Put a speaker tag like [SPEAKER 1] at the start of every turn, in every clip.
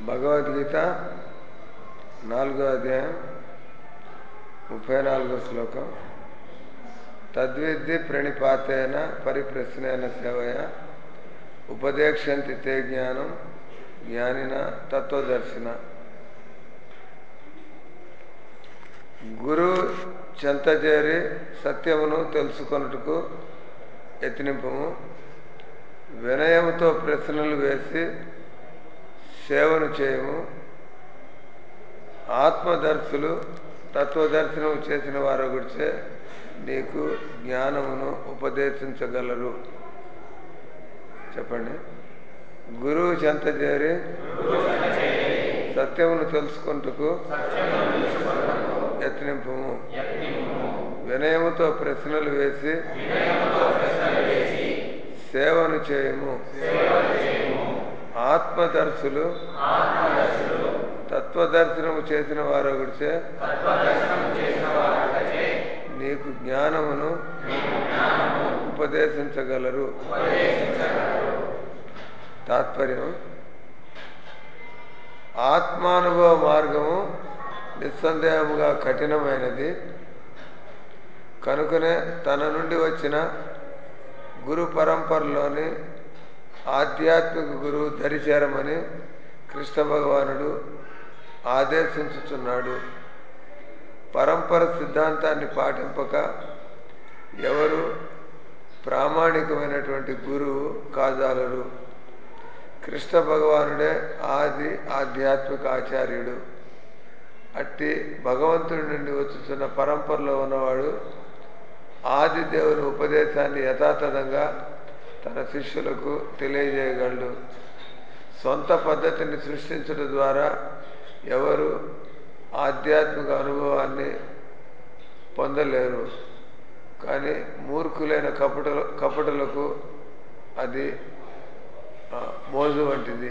[SPEAKER 1] భగవద్గీత నాలుగో అధ్యాయం ముప్పై నాలుగో శ్లోకం తద్విద్ది ప్రణిపాతేన పరిప్రశ్నేన సేవయ ఉపదేక్షంతి తే జ్ఞానం జ్ఞానిన తత్వదర్శిన గురు చెంత చేరి సత్యమును తెలుసుకొనుటకు యత్నింపము వినయముతో ప్రశ్నలు వేసి సేవను చేయము ఆత్మదర్శులు తత్వదర్శనం చేసిన వారు గురిచే నీకు జ్ఞానమును ఉపదేశించగలరు చెప్పండి గురువు చెంత చేరి సత్యమును తెలుసుకుంటకు యత్నింపము వినయముతో ప్రశ్నలు వేసి సేవను చేయము ఆత్మదర్శులు తత్వదర్శనము చేసిన వారు గురిచే నీకు జ్ఞానమును ఉపదేశించగలరు తాత్పర్యం ఆత్మానుభవ మార్గము నిస్సందేహముగా కఠినమైనది కనుకనే తన నుండి వచ్చిన గురు పరంపరలోని ఆధ్యాత్మిక గురువు దరిచేరమని కృష్ణ భగవానుడు ఆదేశించుచున్నాడు పరంపర సిద్ధాంతాన్ని పాటింపక ఎవరు ప్రామాణికమైనటువంటి గురువు కాజాలరు కృష్ణ భగవానుడే ఆది ఆధ్యాత్మిక ఆచార్యుడు అట్టి భగవంతుడి నుండి వచ్చుతున్న పరంపరలో ఉన్నవాడు ఆది దేవుని ఉపదేశాన్ని యథాతథంగా తన శిష్యులకు తెలియజేయగలడు సొంత పద్ధతిని సృష్టించడం ద్వారా ఎవరు ఆధ్యాత్మిక అనుభవాన్ని పొందలేరు కానీ మూర్ఖులైన కపట కపటలకు అది మోజు వంటిది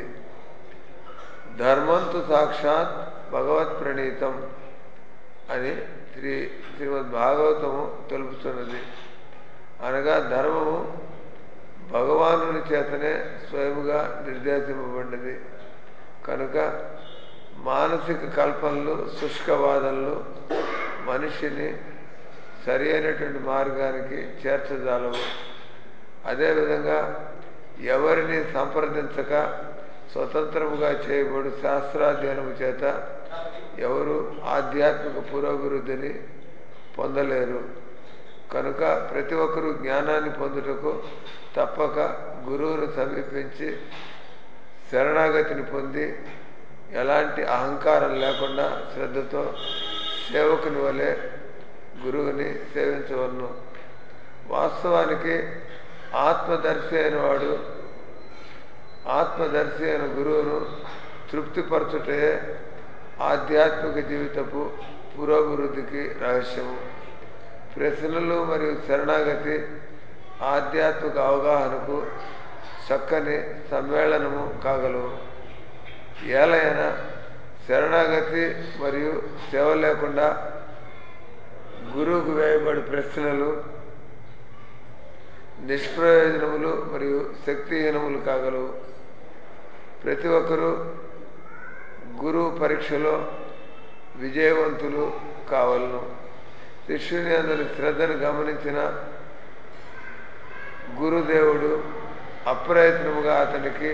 [SPEAKER 1] ధర్మంతు సాక్షాత్ భగవత్ ప్రణీతం అని శ్రీ శ్రీమద్ భాగవతము తెలుపుతున్నది అనగా ధర్మము భగవానుని చేతనే స్వయముగా నిర్దేశింపబడినది కనుక మానసిక కల్పనలు శుష్కవాదనలు మనిషిని సరి అయినటువంటి మార్గానికి చేర్చజాలవు అదేవిధంగా ఎవరిని సంప్రదించక స్వతంత్రముగా చేయబడు శాస్త్రాధ్యయనము చేత ఎవరు ఆధ్యాత్మిక పురోభివృద్ధిని పొందలేరు కనుక ప్రతి ఒక్కరూ జ్ఞానాన్ని పొందుటకు తప్పక గురువును సమీపించి శరణాగతిని పొంది ఎలాంటి అహంకారం లేకుండా శ్రద్ధతో సేవకుని వలె గురువుని సేవించవలను వాస్తవానికి ఆత్మదర్శి అయిన వాడు ఆత్మదర్శి అయిన గురువును తృప్తిపరచుటే ఆధ్యాత్మిక జీవితపు పురోభివృద్ధికి రహస్యము ప్రశ్నలు మరియు శరణాగతి ఆధ్యాత్మిక అవగాహనకు చక్కని సమ్మేళనము కాగలవు ఏలైనా శరణాగతి మరియు సేవ లేకుండా గురువుకు వేయబడి ప్రశ్నలు నిష్ప్రయోజనములు మరియు శక్తిహీనములు కాగలవు ప్రతి ఒక్కరూ గురువు పరీక్షలో విజయవంతులు కావలను శిష్యుని అందరి శ్రద్ధను గమనించిన గురుదేవుడు అప్రయత్నముగా అతనికి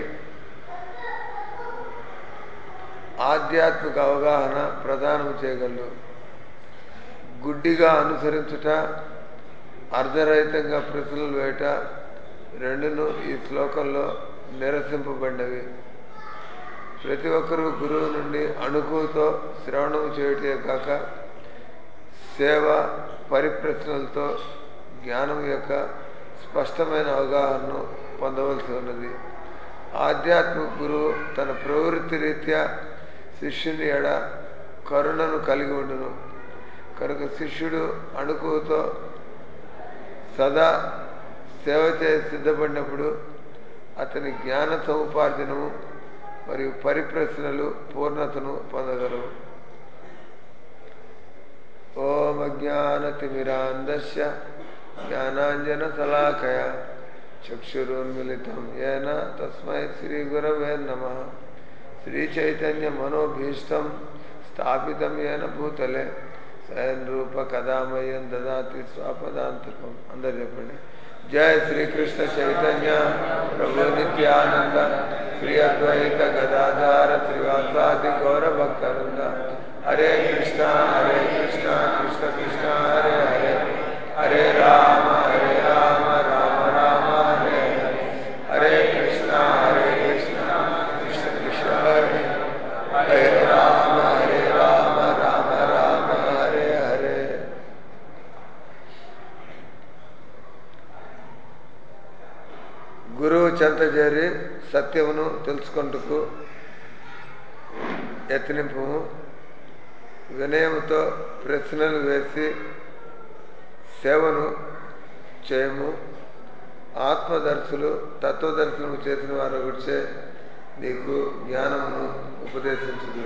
[SPEAKER 1] ఆధ్యాత్మిక అవగాహన ప్రదానం చేయగలడు గుడ్డిగా అనుసరించుట అర్ధరహితంగా ప్రశ్నలు వేయట రెండును ఈ శ్లోకంలో నిరసింపబడినవి ప్రతి ఒక్కరూ గురువు నుండి అణుకుతో శ్రవణం చేయటే కాక సేవ పరిప్రశ్నలతో జ్ఞానం యొక్క స్పష్టమైన అవగాహనను పొందవలసి ఉన్నది ఆధ్యాత్మిక గురువు తన ప్రవృత్తి రీత్యా శిష్యుని ఎడ కరుణను కలిగి ఉండును కనుక శిష్యుడు అణుకుతో సదా సేవ చేసి సిద్ధపడినప్పుడు అతని జ్ఞాన సముపార్జనము మరియు పరిప్రశ్నలు పూర్ణతను పొందగలవు ఓం అజ్ఞానతిమిరాంధస్య జ్ఞానాంజన శలాకయ చక్షురున్మిళితం ఏన తస్మై శ్రీ గురవే నమ శ్రీచైతన్యమనోభీష్టం స్థాపితం ఏన భూతలే స్వయం రూప కదామయం దదాతి స్వపదాంతకం అందరు చెప్పండి జయ శ్రీకృష్ణ చైతన్య ప్రభు నిత్యానంద శ్రీ అద్వైత గదాధార శ్రీవాసాది గౌర భక్తవృంద హరే కృష్ణ హరే కృష్ణ కృష్ణ కృష్ణ హరే హరే హరే రామ హరే రామ రామ రామ హరే హరే హరే కృష్ణ హరే కృష్ణ కృష్ణ కృష్ణ హరే హరే రామ హరే రామ రామ రామ హరే హరే గురువు చెంత చేరి సత్యమును తెలుసుకుంటకు యత్నింపు వినయముతో ప్రశ్నలు వేసి సేవను చేయము ఆత్మదర్శులు తత్వదర్శనము చేసిన వారి గురించే నీకు జ్ఞానమును ఉపదేశించుదు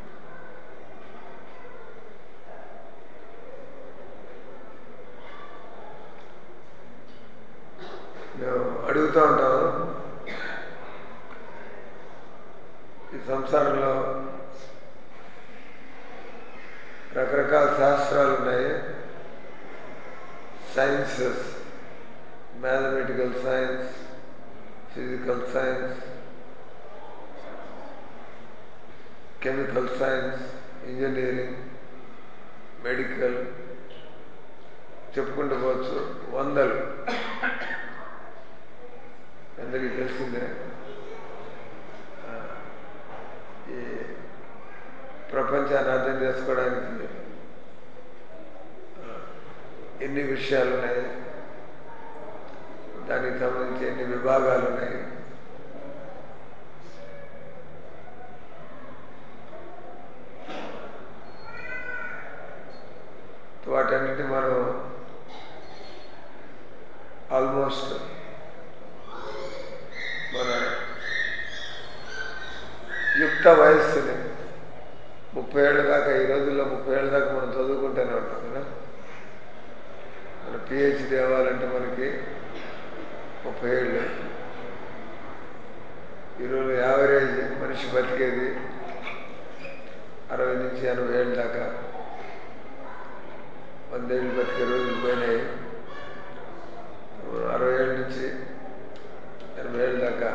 [SPEAKER 1] మేము అడుగుతూ ఉంటాము ఈ సంసారంలో రకరకాల శాస్త్రాలు ఉన్నాయి sciences mathematical science physical science chemical science engineering medical చెప్పుకుంటూ పోవచ్చు వందలు అందరికీ తెలిసిందే ఆ, ఈ ప్రపంచాన్ని అర్థం చేసుకోవడానికి ఆ, ఎన్ని విషయాలు ఉన్నాయి దానికి సంబంధించి ఎన్ని విభాగాలు ఉన్నాయి వాటన్నిటి మనం ఆల్మోస్ట్ మన యుక్త వయస్సుని ముప్పై ఏళ్ళ దాకా ఈ రోజుల్లో ముప్పై ఏళ్ళ దాకా మనం చదువుకుంటూనే ఉంటాం కదా మన పిహెచ్డి అవ్వాలంటే మనకి ముప్పై ఏళ్ళు ఈరోజు యావరేజ్ మనిషి బతికేది అరవై నుంచి ఎనభై ఏళ్ళ దాకా వందేళ్ళు బతికే రోజులు పోయినాయి అరవై ఏళ్ళ నుంచి ఎనభై ఏళ్ళ దాకా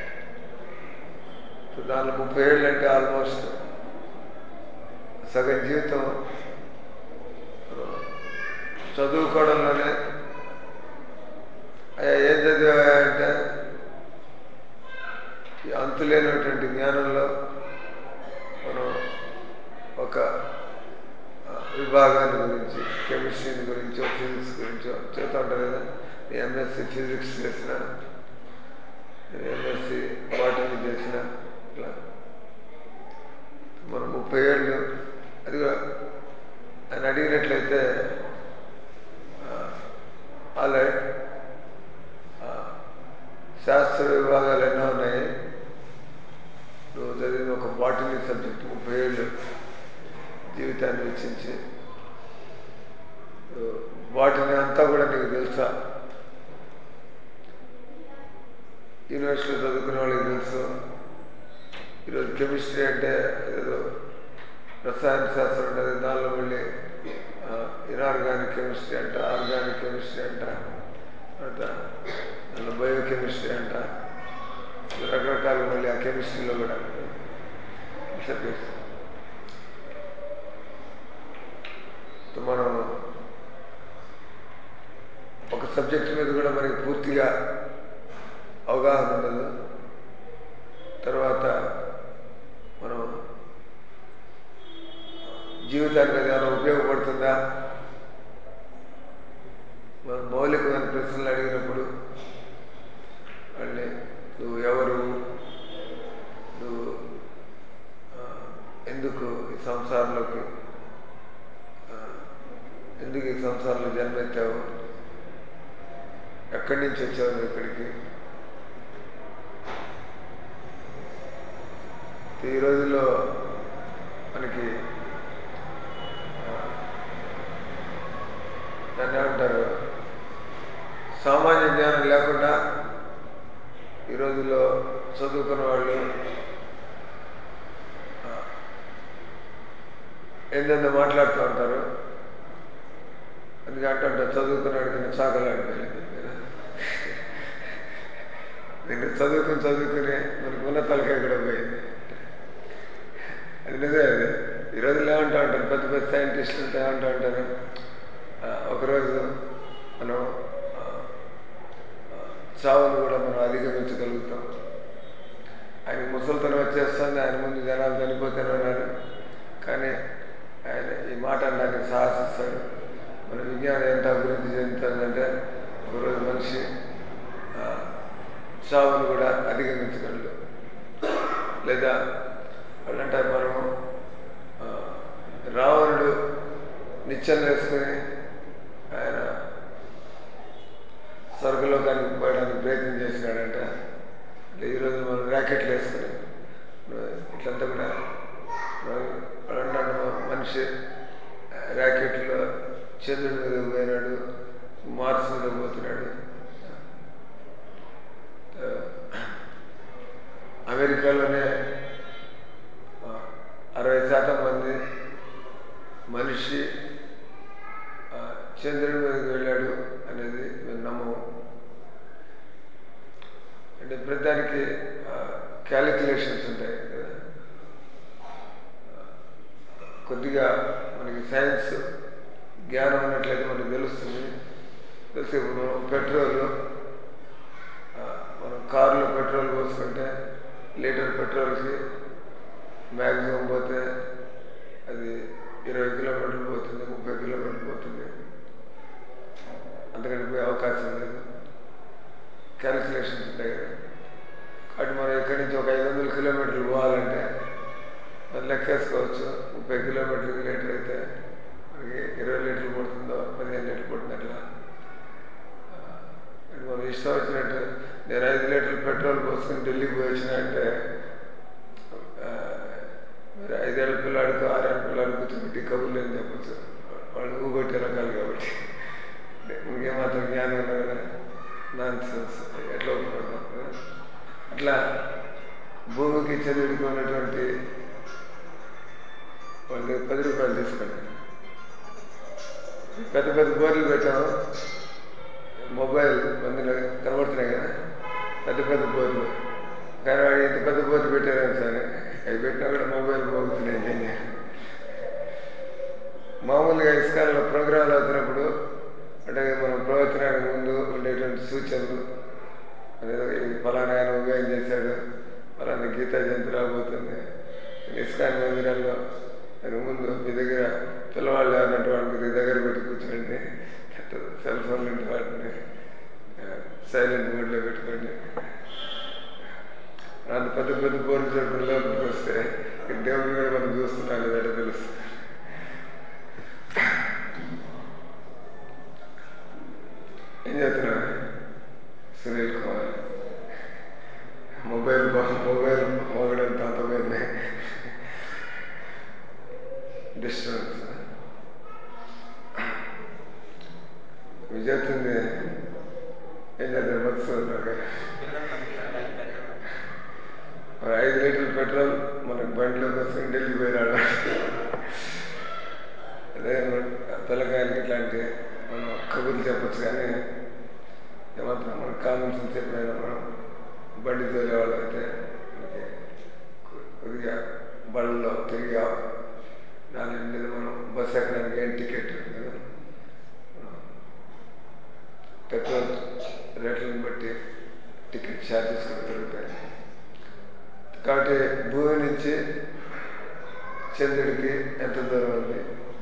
[SPEAKER 1] సో దానిలో ముప్పై ఏళ్ళు అంటే ఆల్మోస్ట్ సగం జీవితం చదువుకోవడంలోనే అయ్యా ఏం చదివా అంటే ఈ అంతులేనటువంటి జ్ఞానంలో మనం ఒక ఆ, విభాగాన్ని గురించి కెమిస్ట్రీని గురించో ఫిజిక్స్ గురించో చెబుతూ ఉంటారు కదా ఎంఎస్సి ఫిజిక్స్ చేసిన ఎంఎస్సి బాటనీ చేసిన ఇట్లా మనం ముప్పై ఏళ్ళు అది కూడా ఆయన అడిగినట్లయితే ఆల్రైట్ శాస్త్ర విభాగాలు ఎన్నో ఉన్నాయి నువ్వు చదివిన ఒక బాటనీ సబ్జెక్ట్ ముప్పై ఏళ్ళు జీవితాన్ని వెచ్చించి బాటనీ అంతా కూడా నీకు తెలుసా యూనివర్సిటీలో చదువుకునే వాళ్ళకి తెలుసు ఈరోజు కెమిస్ట్రీ అంటే ఏదో రసాయన శాస్త్రం ఉంటుంది దానిలో మళ్ళీ ఇనార్గానిక్ కెమిస్ట్రీ అంట ఆర్గానిక్ కెమిస్ట్రీ అంట తర్వాత దానిలో బయోకెమిస్ట్రీ అంట రకరకాల మళ్ళీ ఆ కెమిస్ట్రీలో కూడా సబ్జెక్ట్స్ సో మనం ఒక సబ్జెక్ట్ మీద కూడా మనకి పూర్తిగా అవగాహన ఉండదు తర్వాత మనం జీవితానికి అది ఏమైనా ఉపయోగపడుతుందా మనం మౌలికమైన ప్రశ్నలు అడిగినప్పుడు వాళ్ళని నువ్వు ఎవరు నువ్వు ఆ, ఎందుకు ఈ సంసారంలోకి ఆ, ఎందుకు ఈ సంసారంలో జన్మెత్తావు ఎక్కడి నుంచి వచ్చావు నువ్వు ఇక్కడికి ఈ రోజుల్లో మనకి ఆ, దాన్ని ఏమంటారు సామాన్య జ్ఞానం లేకుండా ఈ రోజుల్లో చదువుకున్న వాళ్ళు ఏందేందో మాట్లాడుతూ ఉంటారు అందుకే అంటుంటారు చదువుకున్నాడు నేను చాకలాడిపోయింది నేను చదువుకుని చదువుకుని మనకు ఉన్న తలకాయ కూడా పోయింది అది నిజమే అది ఈ రోజుల్లో ఏమంటూ ఉంటారు పెద్ద పెద్ద సైంటిస్టులు ఉంటే ఏమంటూ ఉంటారు ఆ, ఒకరోజు మనం ఆ, ఆ, చావును కూడా మనం అధిగమించగలుగుతాం ఆయన ముసలితనం వచ్చేస్తుంది ఆయన ముందు జనాలు చనిపోతూనే ఉన్నారు కానీ ఆయన ఈ మాట అనడానికి సాహసిస్తాడు మన విజ్ఞానం ఎంత అభివృద్ధి చెందుతుందంటే ఒకరోజు మనిషి ఆ, చావును కూడా అధిగమించగలడు లేదా వాళ్ళంటారు మనము ఆ, రావణుడు నిత్యం వేసుకుని ఆయన స్వర్గలోకానికి పోయడానికి ప్రయత్నం చేసినాడంట అంటే ఈరోజు మనం ర్యాకెట్లు వేసుకుని ఇట్లంతా కూడా మనం అంటాడు మనిషి ర్యాకెట్లో చంద్రుడి మీద పోయినాడు మార్స్ మీద పోతున్నాడు ఆ, అమెరికాలోనే ఆ, అరవై శాతం మంది మనిషి ఆ, చంద్రుడి మీదకి వెళ్ళాడు అనేది మేము నమ్మము అంటే ప్రతిదానికి క్యాలిక్యులేషన్స్ ఉంటాయి కదా ఆ, కొద్దిగా మనకి సైన్స్ జ్ఞానం ఉన్నట్లయితే మనకు తెలుస్తుంది తెలిసి ఇప్పుడు మనం పెట్రోల్ ఆ, మనం కారులో పెట్రోల్ పోసుకుంటే లీటర్ పెట్రోల్కి మ్యాక్సిమం పోతే అది ఇరవై కిలోమీటర్లు పోతుంది ముప్పై కిలోమీటర్లు పోతుంది అంతకంటే పోయే అవకాశం లేదు క్యాలిక్యులేషన్స్ ఉంటాయి కదా కాబట్టి మనం ఇక్కడి నుంచి ఒక ఐదు వందల కిలోమీటర్లు పోవాలంటే మనం లెక్కేసుకోవచ్చు ముప్పై కిలోమీటర్లకి లీటర్ అయితే మనకి ఇరవై లీటర్లు పడుతుందో పదిహేను లీటర్లు పడుతుంది అట్లా ఆ, అంటే మనం ఇష్టం వచ్చినట్టు నేను ఐదు లీటర్లు పెట్రోల్ పోసుకొని ఢిల్లీకి పోయి వచ్చిన అంటే ఆ, మరి ఐదేళ్ల పిల్లాడికి ఆరేళ్ల పిల్లాడికి కూర్చోబెట్టి కబుర్లు ఏం చెప్పచ్చు వాళ్ళు ఊగొట్టే రకాలు కాబట్టి ఇంకేమాత్రం జ్ఞానం ఉన్నా కదా నాన్ సెన్స్ ఎట్లా ఒప్పుకుంటాం కదా అట్లా భూమికి చంద్రుడికి ఉన్నటువంటి వాళ్ళ దగ్గర పది రూపాయలు తీసుకోండి పెద్ద పెద్ద బోర్లు పెట్టాము మొబైల్ మందులో కనబడుతున్నాయి కదా పెద్ద పెద్ద బోర్లు కానీ వాడు ఇంత పెద్ద బోర్లు పెట్టారని సరే అవి పెట్టినా కూడా మొబైల్ మోగుతున్నాయి ఏం చేయాలి మామూలుగా ఇస్కాన్లో ప్రోగ్రాంలు అవుతున్నప్పుడు అంటే మనం ప్రవచనానికి ముందు ఉండేటువంటి సూచనలు అదేదో ఈ ఫలానా ఆయన ఉదయం చేశాడు ఫలానా గీతా జయంతి రాబోతుంది ఇస్కాన్ మందిరాల్లో దాని ముందు మీ దగ్గర పిల్లవాళ్ళు ఎవరంటే వాళ్ళకి మీ దగ్గర పెట్టి కూర్చోండి సెల్ ఫోన్లు ఉంటే వాటిని సైలెంట్ మోడ్లో పెట్టుకోండి అంత పెద్ద పెద్ద బోర్లు చూడకుండా లోపలికి వస్తే ఈ దేవుడు కూడా మనం చూస్తున్నాను లేదంటే తెలుస్తుంది ఏం చేస్తున్నావు సునీల్ కుమార్ మొబైల్ బా- మొబైల్ మోగడం తాతపోయింది డిస్టర్బెన్స్ మీరు చెప్తుంది ఏం చేస్తారు మత్స్సు ఐదు లీటర్ల పెట్రోల్ మనకు బండిలో వస్తుంది ఢిల్లీ పోయినాడు అదే మన పిల్లకాయలకి ఇట్లాంటి మనం కబుర్లు చెప్పచ్చు కానీ ఏమాత్రం మనకు కామన్ సెన్స్ ఎప్పుడైనా మనం బండి తోలేవాళ్ళు అయితే మనకి కొ- కొద్దిగా బళ్ళలో తిరిగా దాని మీద మనం బస్సు ఎక్కడానికి ఏం టికెట్ కదా మనం పెట్రోల్ రేట్లను బట్టి టికెట్ ఛార్జెస్ కూడా పెరుగుతాయి కాబట్టి భూమి నుంచి చంద్రుడికి ఎంత దూరం ఉంది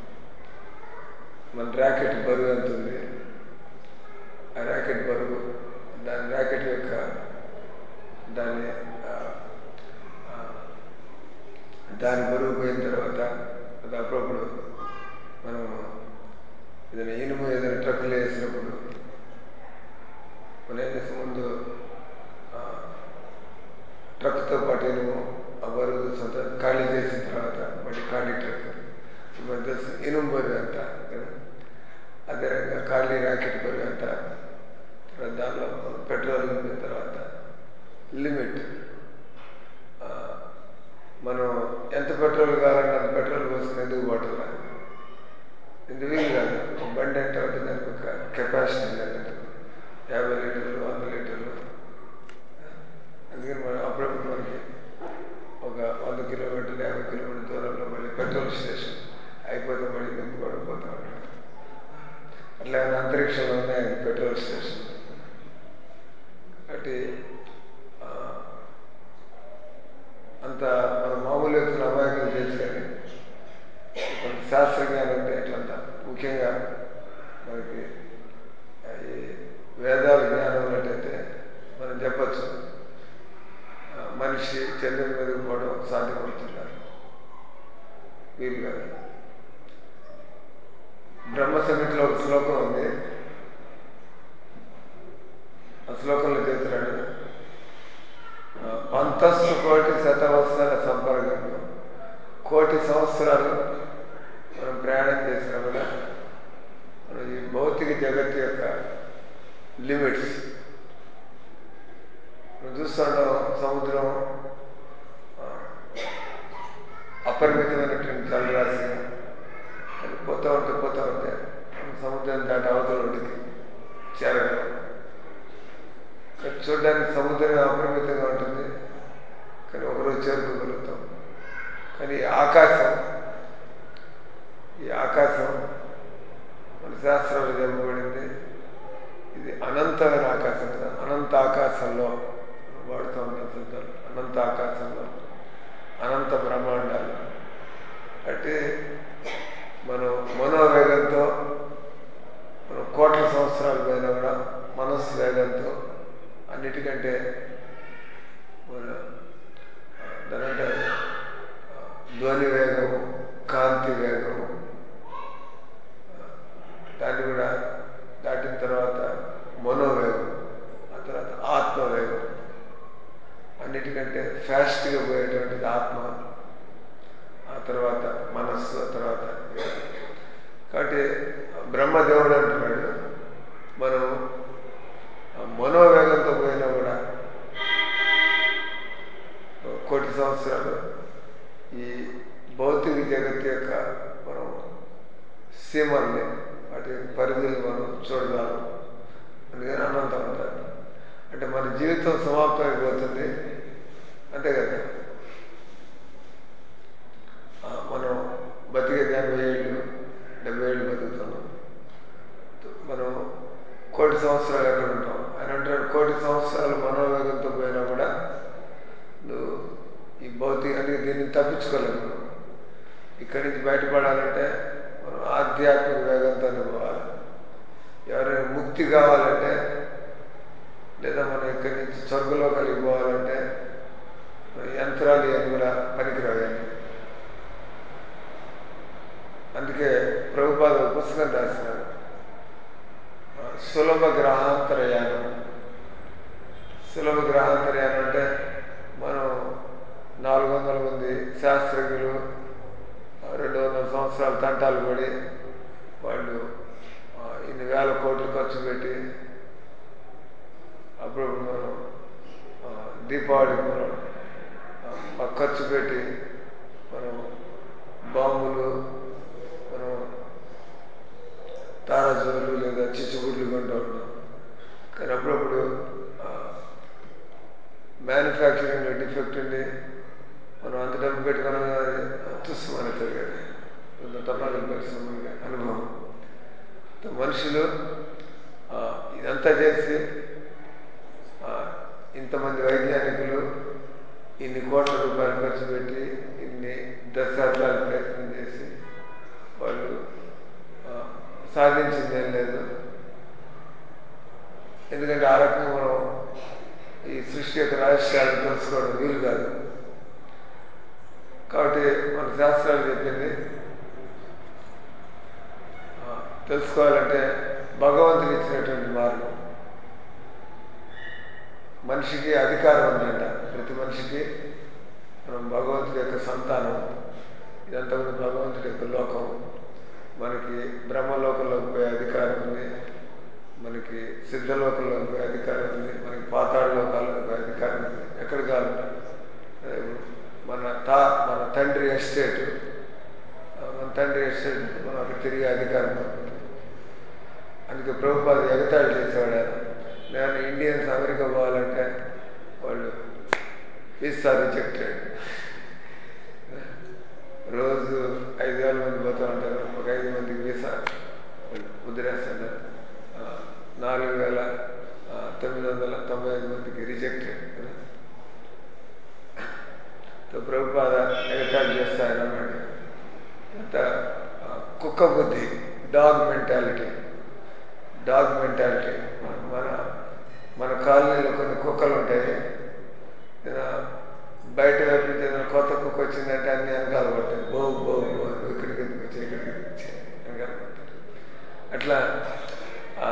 [SPEAKER 1] మన ర్యాకెట్ బరువు ఎంత ఉంది ఆ ర్యాకెట్ బరువు దాని ర్యాకెట్ యొక్క దాని ఆ, ఆ, దాని బరువు పోయిన తర్వాత అది అప్పుడప్పుడు మనం ఏదైనా ఇనుము ఏదైనా ట్రక్కులు వేసినప్పుడు మనం ఏం చేస్తాం ముందు ఆ, ట్రక్తో పాటు ఇనుము ఆ బరువు సొంత ఖాళీ చేసిన తర్వాత మళ్ళీ ఖాళీ ట్రక్ మనకు తెలుసు ఇనుము బరువు ఎంత కదా అదే రకంగా ఖాళీ ర్యాకెట్ బరువు ఎంత తర్వాత దానిలో మనం పెట్రోల్ నింపిన తర్వాత లిమిట్ ఆ, మనం ఎంత పెట్రోల్ కావాలంటే అంత పెట్రోల్ మోసుకుని ఎందుకు పోవట్లా ఎందుకు వీలు కాదు ఒక బండి అంటే ఒకటి దానికి ఒక కెపాసిటీ లేదు యాభై లీటర్లు వంద లీటర్లు అందుకని మనం అప్పుడప్పుడు మనకి ఒక వంద కిలోమీటర్లు యాభై కిలోమీటర్ల దూరంలో మళ్ళీ పెట్రోల్ స్టేషన్ అయిపోతే మళ్ళీ నింపుకోవడం పోతా ఉంటాం అట్లా ఏమైనా అంతరిక్షంలో ఉన్నాయి పెట్రోల్ స్టేషన్ కాబట్టి ఆ, అంత మన మామూలు వ్యక్తులు అమాయకులు చేసుకొని కొంత శాస్త్రజ్ఞానం ఉంటే ఇట్లంతా ముఖ్యంగా మనకి ఆ, ఈ వేదాల జ్ఞానం ఉన్నట్టయితే మనం చెప్పచ్చు ఆ, మనిషి చంద్రుని మీదకి పోవడం సాధ్యపడుతున్నారు వీలు కాదు బ్రహ్మ సంహితలో ఒక శ్లోకం ఉంది ఆ శ్లోకంలో చెప్తున్నాడు ఆ, పంతస్సు కోటి శతవత్సర సంపర్కంలో కోటి సంవత్సరాలు మనం ప్రయాణం చేసినా కూడా మనం ఈ భౌతిక జగత్తు యొక్క లిమిట్స్ మనం చూస్తుంటాం సముద్రం ఆ, అపరిమితమైనటువంటి జలరాశిగా అది పోతా ఉంటే పోతా ఉంటే మనం సముద్రం దాటి అవతల ఒడికి చేరగలం కానీ చూడడానికి సముద్రం అపరిమితంగా ఉంటుంది కానీ ఒకరోజు చేరుకోగలుగుతాం కానీ ఈ ఆకాశం ఈ ఆకాశం మన శాస్త్రంలో చెప్పబడింది ఇది అనంతమైన ఆకాశం కదా అనంత ఆకాశంలో మనం వాడుతూ ఉంటాం శబ్దాలు అనంత ఆకాశంలో అనంత బ్రహ్మాండాలు అంటే మనం మనోవేగంతో మనం కోట్ల సంవత్సరాలు పోయినా కూడా మనస్సు వేగంతో అన్నిటికంటే మన ఆ, దాని అంటారు ఆ, ధ్వని వేగము కాంతి వేగము ఆ, దాన్ని కూడా దాటిన తర్వాత మనోవేగం ఆ తర్వాత ఆత్మవేగం అన్నిటికంటే ఫాస్ట్గా పోయేటువంటిది ఆత్మ ఆ తర్వాత మనస్సు ఆ తర్వాత కాబట్టి బ్రహ్మదేవుడు అంటున్నాడు మనం ఆ మనోవేగంతో పోయినా కూడా కోటి సంవత్సరాలు ఈ భౌతిక జగత్తు యొక్క మనం సీమల్ని వాటి పరిధుల్ని మనం చూడగలం అందుకని అనంతం అంటారు అంటే మన జీవితం సమాప్తం అయిపోతుంది అంతే కదా ఆ, మనం బతికేది ఎనభై ఏళ్ళు డెబ్బై ఏళ్ళు బతుకుతున్నాం మనం కోటి సంవత్సరాలు ఎక్కడ ఉంటాం ఆయన అంటాడు కోటి సంవత్సరాలు మనోవేగంతో పోయినా కూడా నువ్వు ఈ భౌతిక అనేది దీన్ని తప్పించుకోలేము మనం ఇక్కడి నుంచి బయటపడాలంటే మనం ఆధ్యాత్మిక వేగంతోనే పోవాలి ఎవరైనా ముక్తి కావాలంటే లేదా మనం ఇక్కడి నుంచి స్వర్గంలో కలిగి పోవాలంటే మన యంత్రాలు ఇవన్నీ కూడా పనికిరావండి అందుకే ప్రభుపాద ఒక పుస్తకం రాసినారు ఆ, సులభ గ్రహాంతరయానం సులభ గ్రహాంతరయానం అంటే మనం నాలుగు వందల మంది శాస్త్రజ్ఞులు ఆ, రెండు వందల సంవత్సరాల తంటాలు పడి వాళ్ళు ఆ, ఇన్ని వేల కోట్లు ఖర్చు పెట్టి అప్పుడప్పుడు మనం ఆ, దీపావళికి మనం ఆ, ఆ ఖర్చు పెట్టి మనం బాంబులు మనం తారాజువులు లేదా చిచ్చుబుడ్లు కొంటూ ఉంటాం కానీ అప్పుడప్పుడు మ్యానుఫ్యాక్చరింగ్లో డిఫెక్ట్ ఉండి మనం అంత డబ్బు పెట్టుకున్నాం కానీ తుస్సు మనవుతుంది కదా కొంత టపాకులు పరిశ్రమకి అనుభవం మనుషులు ఆ, ఇదంతా చేసి ఆ, ఇంతమంది వైజ్ఞానికులు ఇన్ని కోట్ల రూపాయలు ఖర్చు పెట్టి ఇన్ని దశాబ్దాలు ప్రయత్నం చేసి వాళ్ళు ఆ, సాధించింది ఏం లేదు ఎందుకంటే ఆ రకంగా మనం ఈ సృష్టి యొక్క రహస్యాలను తెలుసుకోవడం వీలు కాదు కాబట్టి మన శాస్త్రాలు చెప్పింది ఆ, తెలుసుకోవాలంటే భగవంతుడు ఇచ్చినటువంటి మార్గం మనిషికి అధికారం ఉందంట ప్రతి మనిషికి మనం భగవంతుడి యొక్క సంతానం ఇదంతా కూడా భగవంతుడి యొక్క లోకం మనకి బ్రహ్మలోకంలోకి పోయే అధికారం ఉంది మనకి సిద్ధలోకంలోకి పోయే అధికారం ఉంది మనకి పాతాళ లోకాలకు పోయే అధికారం ఉంది ఎక్కడ కావాలంటే అదే ఇప్పుడు మన తా మన తండ్రి ఎస్టేట్ తండ్రి ఎస్టేట్ మనం అక్కడ తిరిగి అధికారం పొందుతుంది అందుకే ప్రభుపాద ఎగతాళి చేసేవాడు ఆయన నేను ఇండియన్స్ అమెరికా పోవాలంటే వాళ్ళు వీసా రిజెక్టెడ్ రోజు ఐదు వేల మంది పోతూ ఉంటారు ఒక ఐదు మందికి వీసా వాళ్ళు ముద్రేస్తున్నారు ఆ, నాలుగు వేల ఆ, తొమ్మిది వందల తొంభై ఐదు మందికి రిజెక్టెడ్ కదా తో ప్రభుపాద ఎగతాళి చేస్తా ఆయన అన్నాడు ఎంత ఆ, కుక్క బుద్ధి డాగ్ మెంటాలిటీ డాగ్ మెంటాలిటీ మన మన కాలనీలో కొన్ని కుక్కలు ఉంటాయి ఏదైనా బయట వైపు నుంచి ఏదైనా కొత్త కుక్క వచ్చిందంటే అన్ని వెనకాల పడతాయి బో బో బో నువ్వు ఇక్కడికి ఎందుకు వచ్చాయి ఇక్కడికి ఎందుకు వచ్చాయి వెనకాల పడతారు అట్లా ఆ,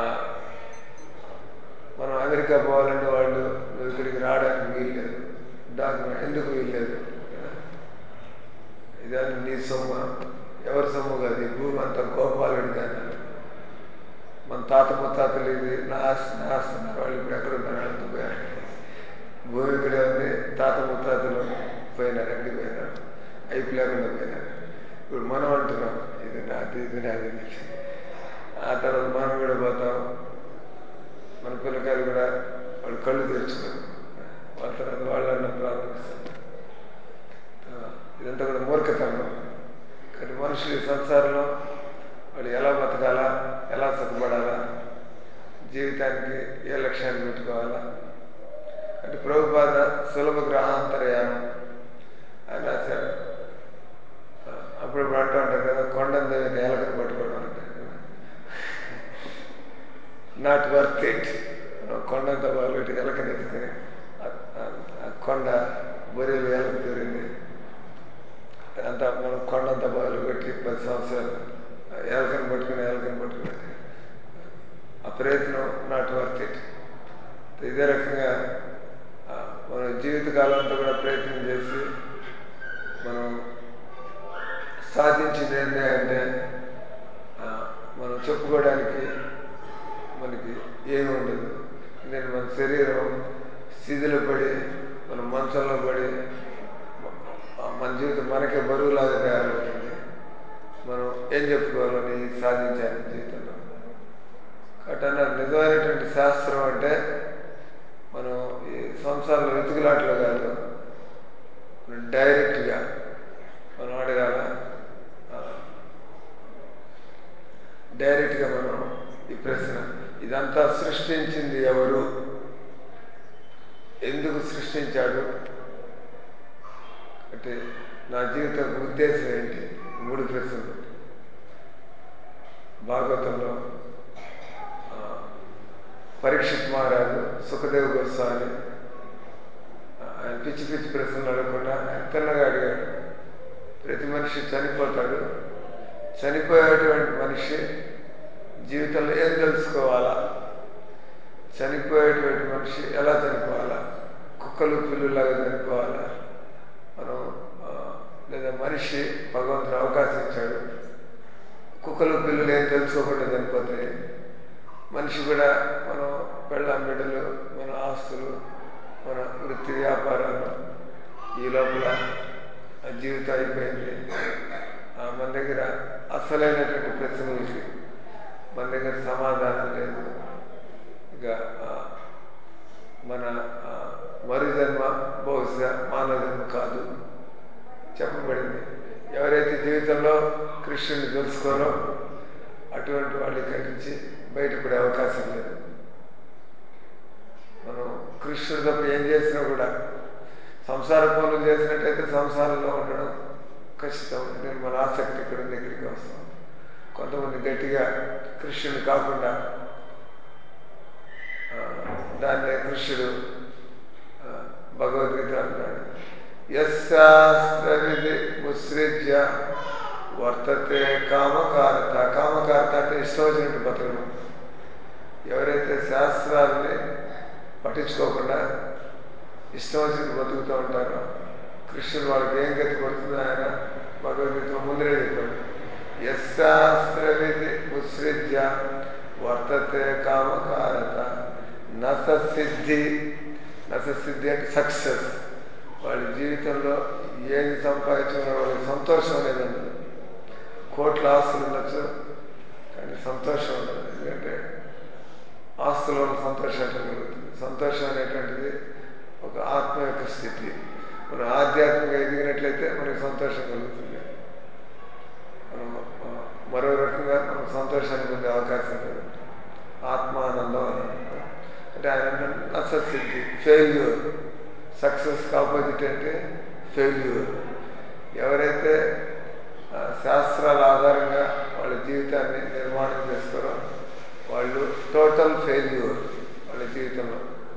[SPEAKER 1] మనం అమెరికా పోవాలంటే వాళ్ళు నువ్వు ఇక్కడికి రావడానికి వీల్లేదు డాగ్ ఎందుకు వీల్లేదు కదా? ఇదాన్ని నీ సొమ్ము ఎవరి సొమ్ము కాదు ఈ భూమి అంతా గోపాలుడిది అన్నారు మన తాత ముత్తాతలు ఇది నా ఆస్తి నా ఆస్తి అన్నారు వాళ్ళు ఇప్పుడు ఎక్కడ ఉన్నారు వాళ్ళతో పోయారు భూమి ఇక్కడే ఉంది తాత ముత్తాతలు పోయినారు ఎక్కడికి పోయినారు అయిపు లేకుండా పోయినారు ఇప్పుడు మనం అంటున్నాం ఇది నాది ఇది నాది అని. ఆ తర్వాత మనం కూడా పోతాం మన పిల్లకాయలు కూడా వాళ్ళు కళ్ళు తెరుచుకోరు వాళ్ళ తర్వాత వాళ్ళన్న ప్రారంభిస్తారు ఆ, ఇదంతా కూడా మూర్ఖతనం కానీ మనుషులు ఈ సంసారంలో వాళ్ళు ఎలా బతకాలా ఎలా సుఖపడాలా జీవితానికి ఏ లక్ష్యాన్ని పెట్టుకోవాలా అంటే ప్రభుపాద సులభ గ్రహాంతరయానం అని రాశారు ఆ, అప్పుడప్పుడు అంటూ ఉంటారు కదా కొండను దగ్గర ఎలకను పట్టుకోవడం అంటారు కదా నాట్ వర్త్ ఇట్ కొండంత బాగా వీటికి ఎలకని ఎత్తుకొని ఆ- ఆ- ఆ కొండ బొరియలు ఎలక దూరింది అంతా మనం కొండంత బాలు కొట్టి పది సంవత్సరాలు ఎలకని పట్టుకుని ఎలకని పట్టుకుని ఆ ప్రయత్నం నాట్ వర్త్ ఇట్ ఇదే రకంగా ఆ, మన జీవితకాలం అంతా కూడా ప్రయత్నం చేసి మనం సాధించింది ఏంటి అంటే ఆ, మనం చెప్పుకోవడానికి మనకి ఏమి ఉండదు నేను మన శరీరం స్థితిలో పడి మన మంచంలో పడి ఆ, మన జీవితం మనకే బరువులాగా తయారవుతుంది మనం ఏం చెప్పుకోవాలని సాధించాలి జీవితంలో కాబట్టి అన్నారు నిజమైనటువంటి శాస్త్రం అంటే మనం ఈ సంసారంలో వెతుకులాట్లు కాదు మనం డైరెక్ట్గా మనం అడగాల ఆ, డైరెక్ట్గా మనం ఈ ప్రశ్న ఇదంతా సృష్టించింది ఎవరు ఎందుకు సృష్టించాడు అంటే నా జీవిత ఉద్దేశం ఏంటి ఈ మూడు ప్రశ్నలు భాగవతంలో ఆ, పరీక్షిత్ మహారాజు సుఖదేవ్ గోస్వామి ఆ, ఆయన పిచ్చి పిచ్చి ప్రశ్నలు అడగకుండా ఆయన తిన్నగా అడిగాడు ప్రతి మనిషి చనిపోతాడు చనిపోయేటువంటి మనిషి జీవితంలో ఏం తెలుసుకోవాలా చనిపోయేటువంటి మనిషి ఎలా చనిపోవాలా కుక్కలు పిల్లులాగా చనిపోవాలా మనం ఆ, లేదా మనిషి భగవంతుడు అవకాశం ఇచ్చాడు కుక్కలు పిల్లులు ఏం తెలుసుకోకుండా చనిపోతాయి మనిషి కూడా మనం పెళ్ళాం బిడ్డలు మన ఆస్తులు మన వృత్తి వ్యాపారాలు ఈ లోపల ఆ జీవితం అయిపోయింది ఆ, మన దగ్గర అసలైనటువంటి ప్రశ్నలకి మన దగ్గర సమాధానం లేదు ఇక ఆ, మన ఆ, మరు జన్మ బహుశా మానవ జన్మ కాదు చెప్పబడింది ఎవరైతే జీవితంలో కృష్ణుని తెలుసుకోరో అటువంటి వాళ్ళు ఇక్కడి నుంచి బయటపడే అవకాశం లేదు మనం కృష్ణుడు తప్ప ఏం చేసినా కూడా సంసార పనులు చేసినట్టయితే సంసారంలో ఉండడం ఖచ్చితం నేను మన ఆసక్తి ఇక్కడ ఉంది ఇక్కడికి వస్తాం కొంతమంది గట్టిగా కృష్ణుని కాకుండా ఆ, దాన్నే కృష్ణుడు ఆ, భగవద్గీత అంటాడు యశాస్త్ర విధి ముసృజ్య వర్తతే కామకారత కామకారత అంటే ఇష్టం వచ్చినట్టు బతకడం ఎవరైతే శాస్త్రాలని పట్టించుకోకుండా ఇష్టం వచ్చినట్టు బతుకుతూ ఉంటారో కృష్ణుడు వాళ్ళకి ఏం గతి పడుతుందో ఆయన భగవద్గీతలో ముందరే చెప్పాడు యశాస్త్ర విధి ముసృజ్య వర్తతే కామకారత నస సిద్ధి నస సిద్ధి అంటే సక్సెస్ వాళ్ళ జీవితంలో ఏది సంపాదించుకున్నా వాళ్ళకి సంతోషం అనేది ఉండదు కోట్ల ఆస్తులు ఉండొచ్చు కానీ సంతోషం ఉండదు ఎందుకంటే ఆస్తులో ఉన్న సంతోషం ఎట్లా కలుగుతుంది సంతోషం అనేటువంటిది ఒక ఆత్మ యొక్క స్థితి మనం ఆధ్యాత్మికంగా ఎదిగినట్లయితే మనకి సంతోషం కలుగుతుంది మనం ఆ, మరో రకంగా మనం సంతోషాన్ని పొందే అవకాశం లేదు ఆత్మానందం అని అంటాం. అంటే ఆయన అంటాడు అసస్థితి ఫెయిల్యూర్ సక్సెస్కి ఆపోజిట్ అంటే ఫెయిల్యూర్ ఎవరైతే ఆ, శాస్త్రాల ఆధారంగా వాళ్ళ జీవితాన్ని నిర్మాణం చేసుకోరో వాళ్ళు టోటల్ ఫెయిల్యూర్ వాళ్ళ జీవితంలో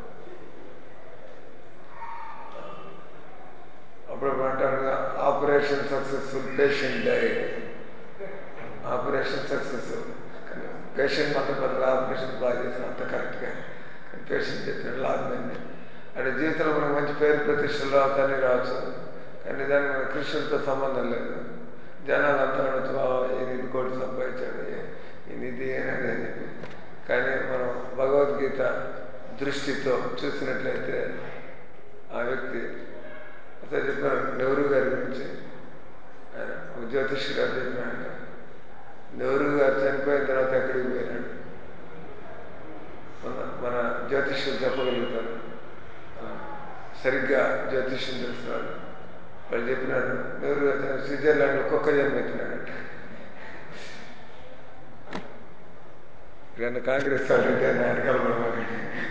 [SPEAKER 1] అప్పుడప్పుడు అంటారుగా operation successful patient died operation successful కానీ పేషెంట్ మాత్రం పెద్దగా ఆపరేషన్ బాగా చేసిన అంత కరెక్ట్గా కానీ పేషెంట్ చెప్పినట్టు లాభమైంది అంటే జీవితంలో మనకు మంచి పేరు ప్రతిష్టలు రావచ్చని రావచ్చు కానీ దానికి మన కృష్ణుడితో సంబంధం లేదు జనాలు అంతా అనొచ్చు "ఆ, ఈయన ఇది కోటి సంపాదించాడు ఏ- ఈయన ఇది అనేది అని చెప్పి కానీ మనం భగవద్గీత దృష్టితో చూసినట్లయితే ఆ వ్యక్తి అసలు చెప్పారు నెహ్రూ గారి గురించి ఆయన ఒక జ్యోతిష్యుడు గారు చెప్పినాడు నెహ్రూ గారు చనిపోయిన తర్వాత ఎక్కడికి పోయినాడు మన మన జ్యోతిష్యులు చెప్పగలుగుతారు ఆ, సరిగ్గా జ్యోతిష్యం తెలుస్తున్నారు వాళ్ళు చెప్పినారు నెహ్రూ గారు చని- స్విట్జర్లాండ్లో కుక్క జన్మ ఎత్తినాడంట రెండు కాంగ్రెస్ వాళ్ళు ఉంటే ఆయన వెనకాల పడమని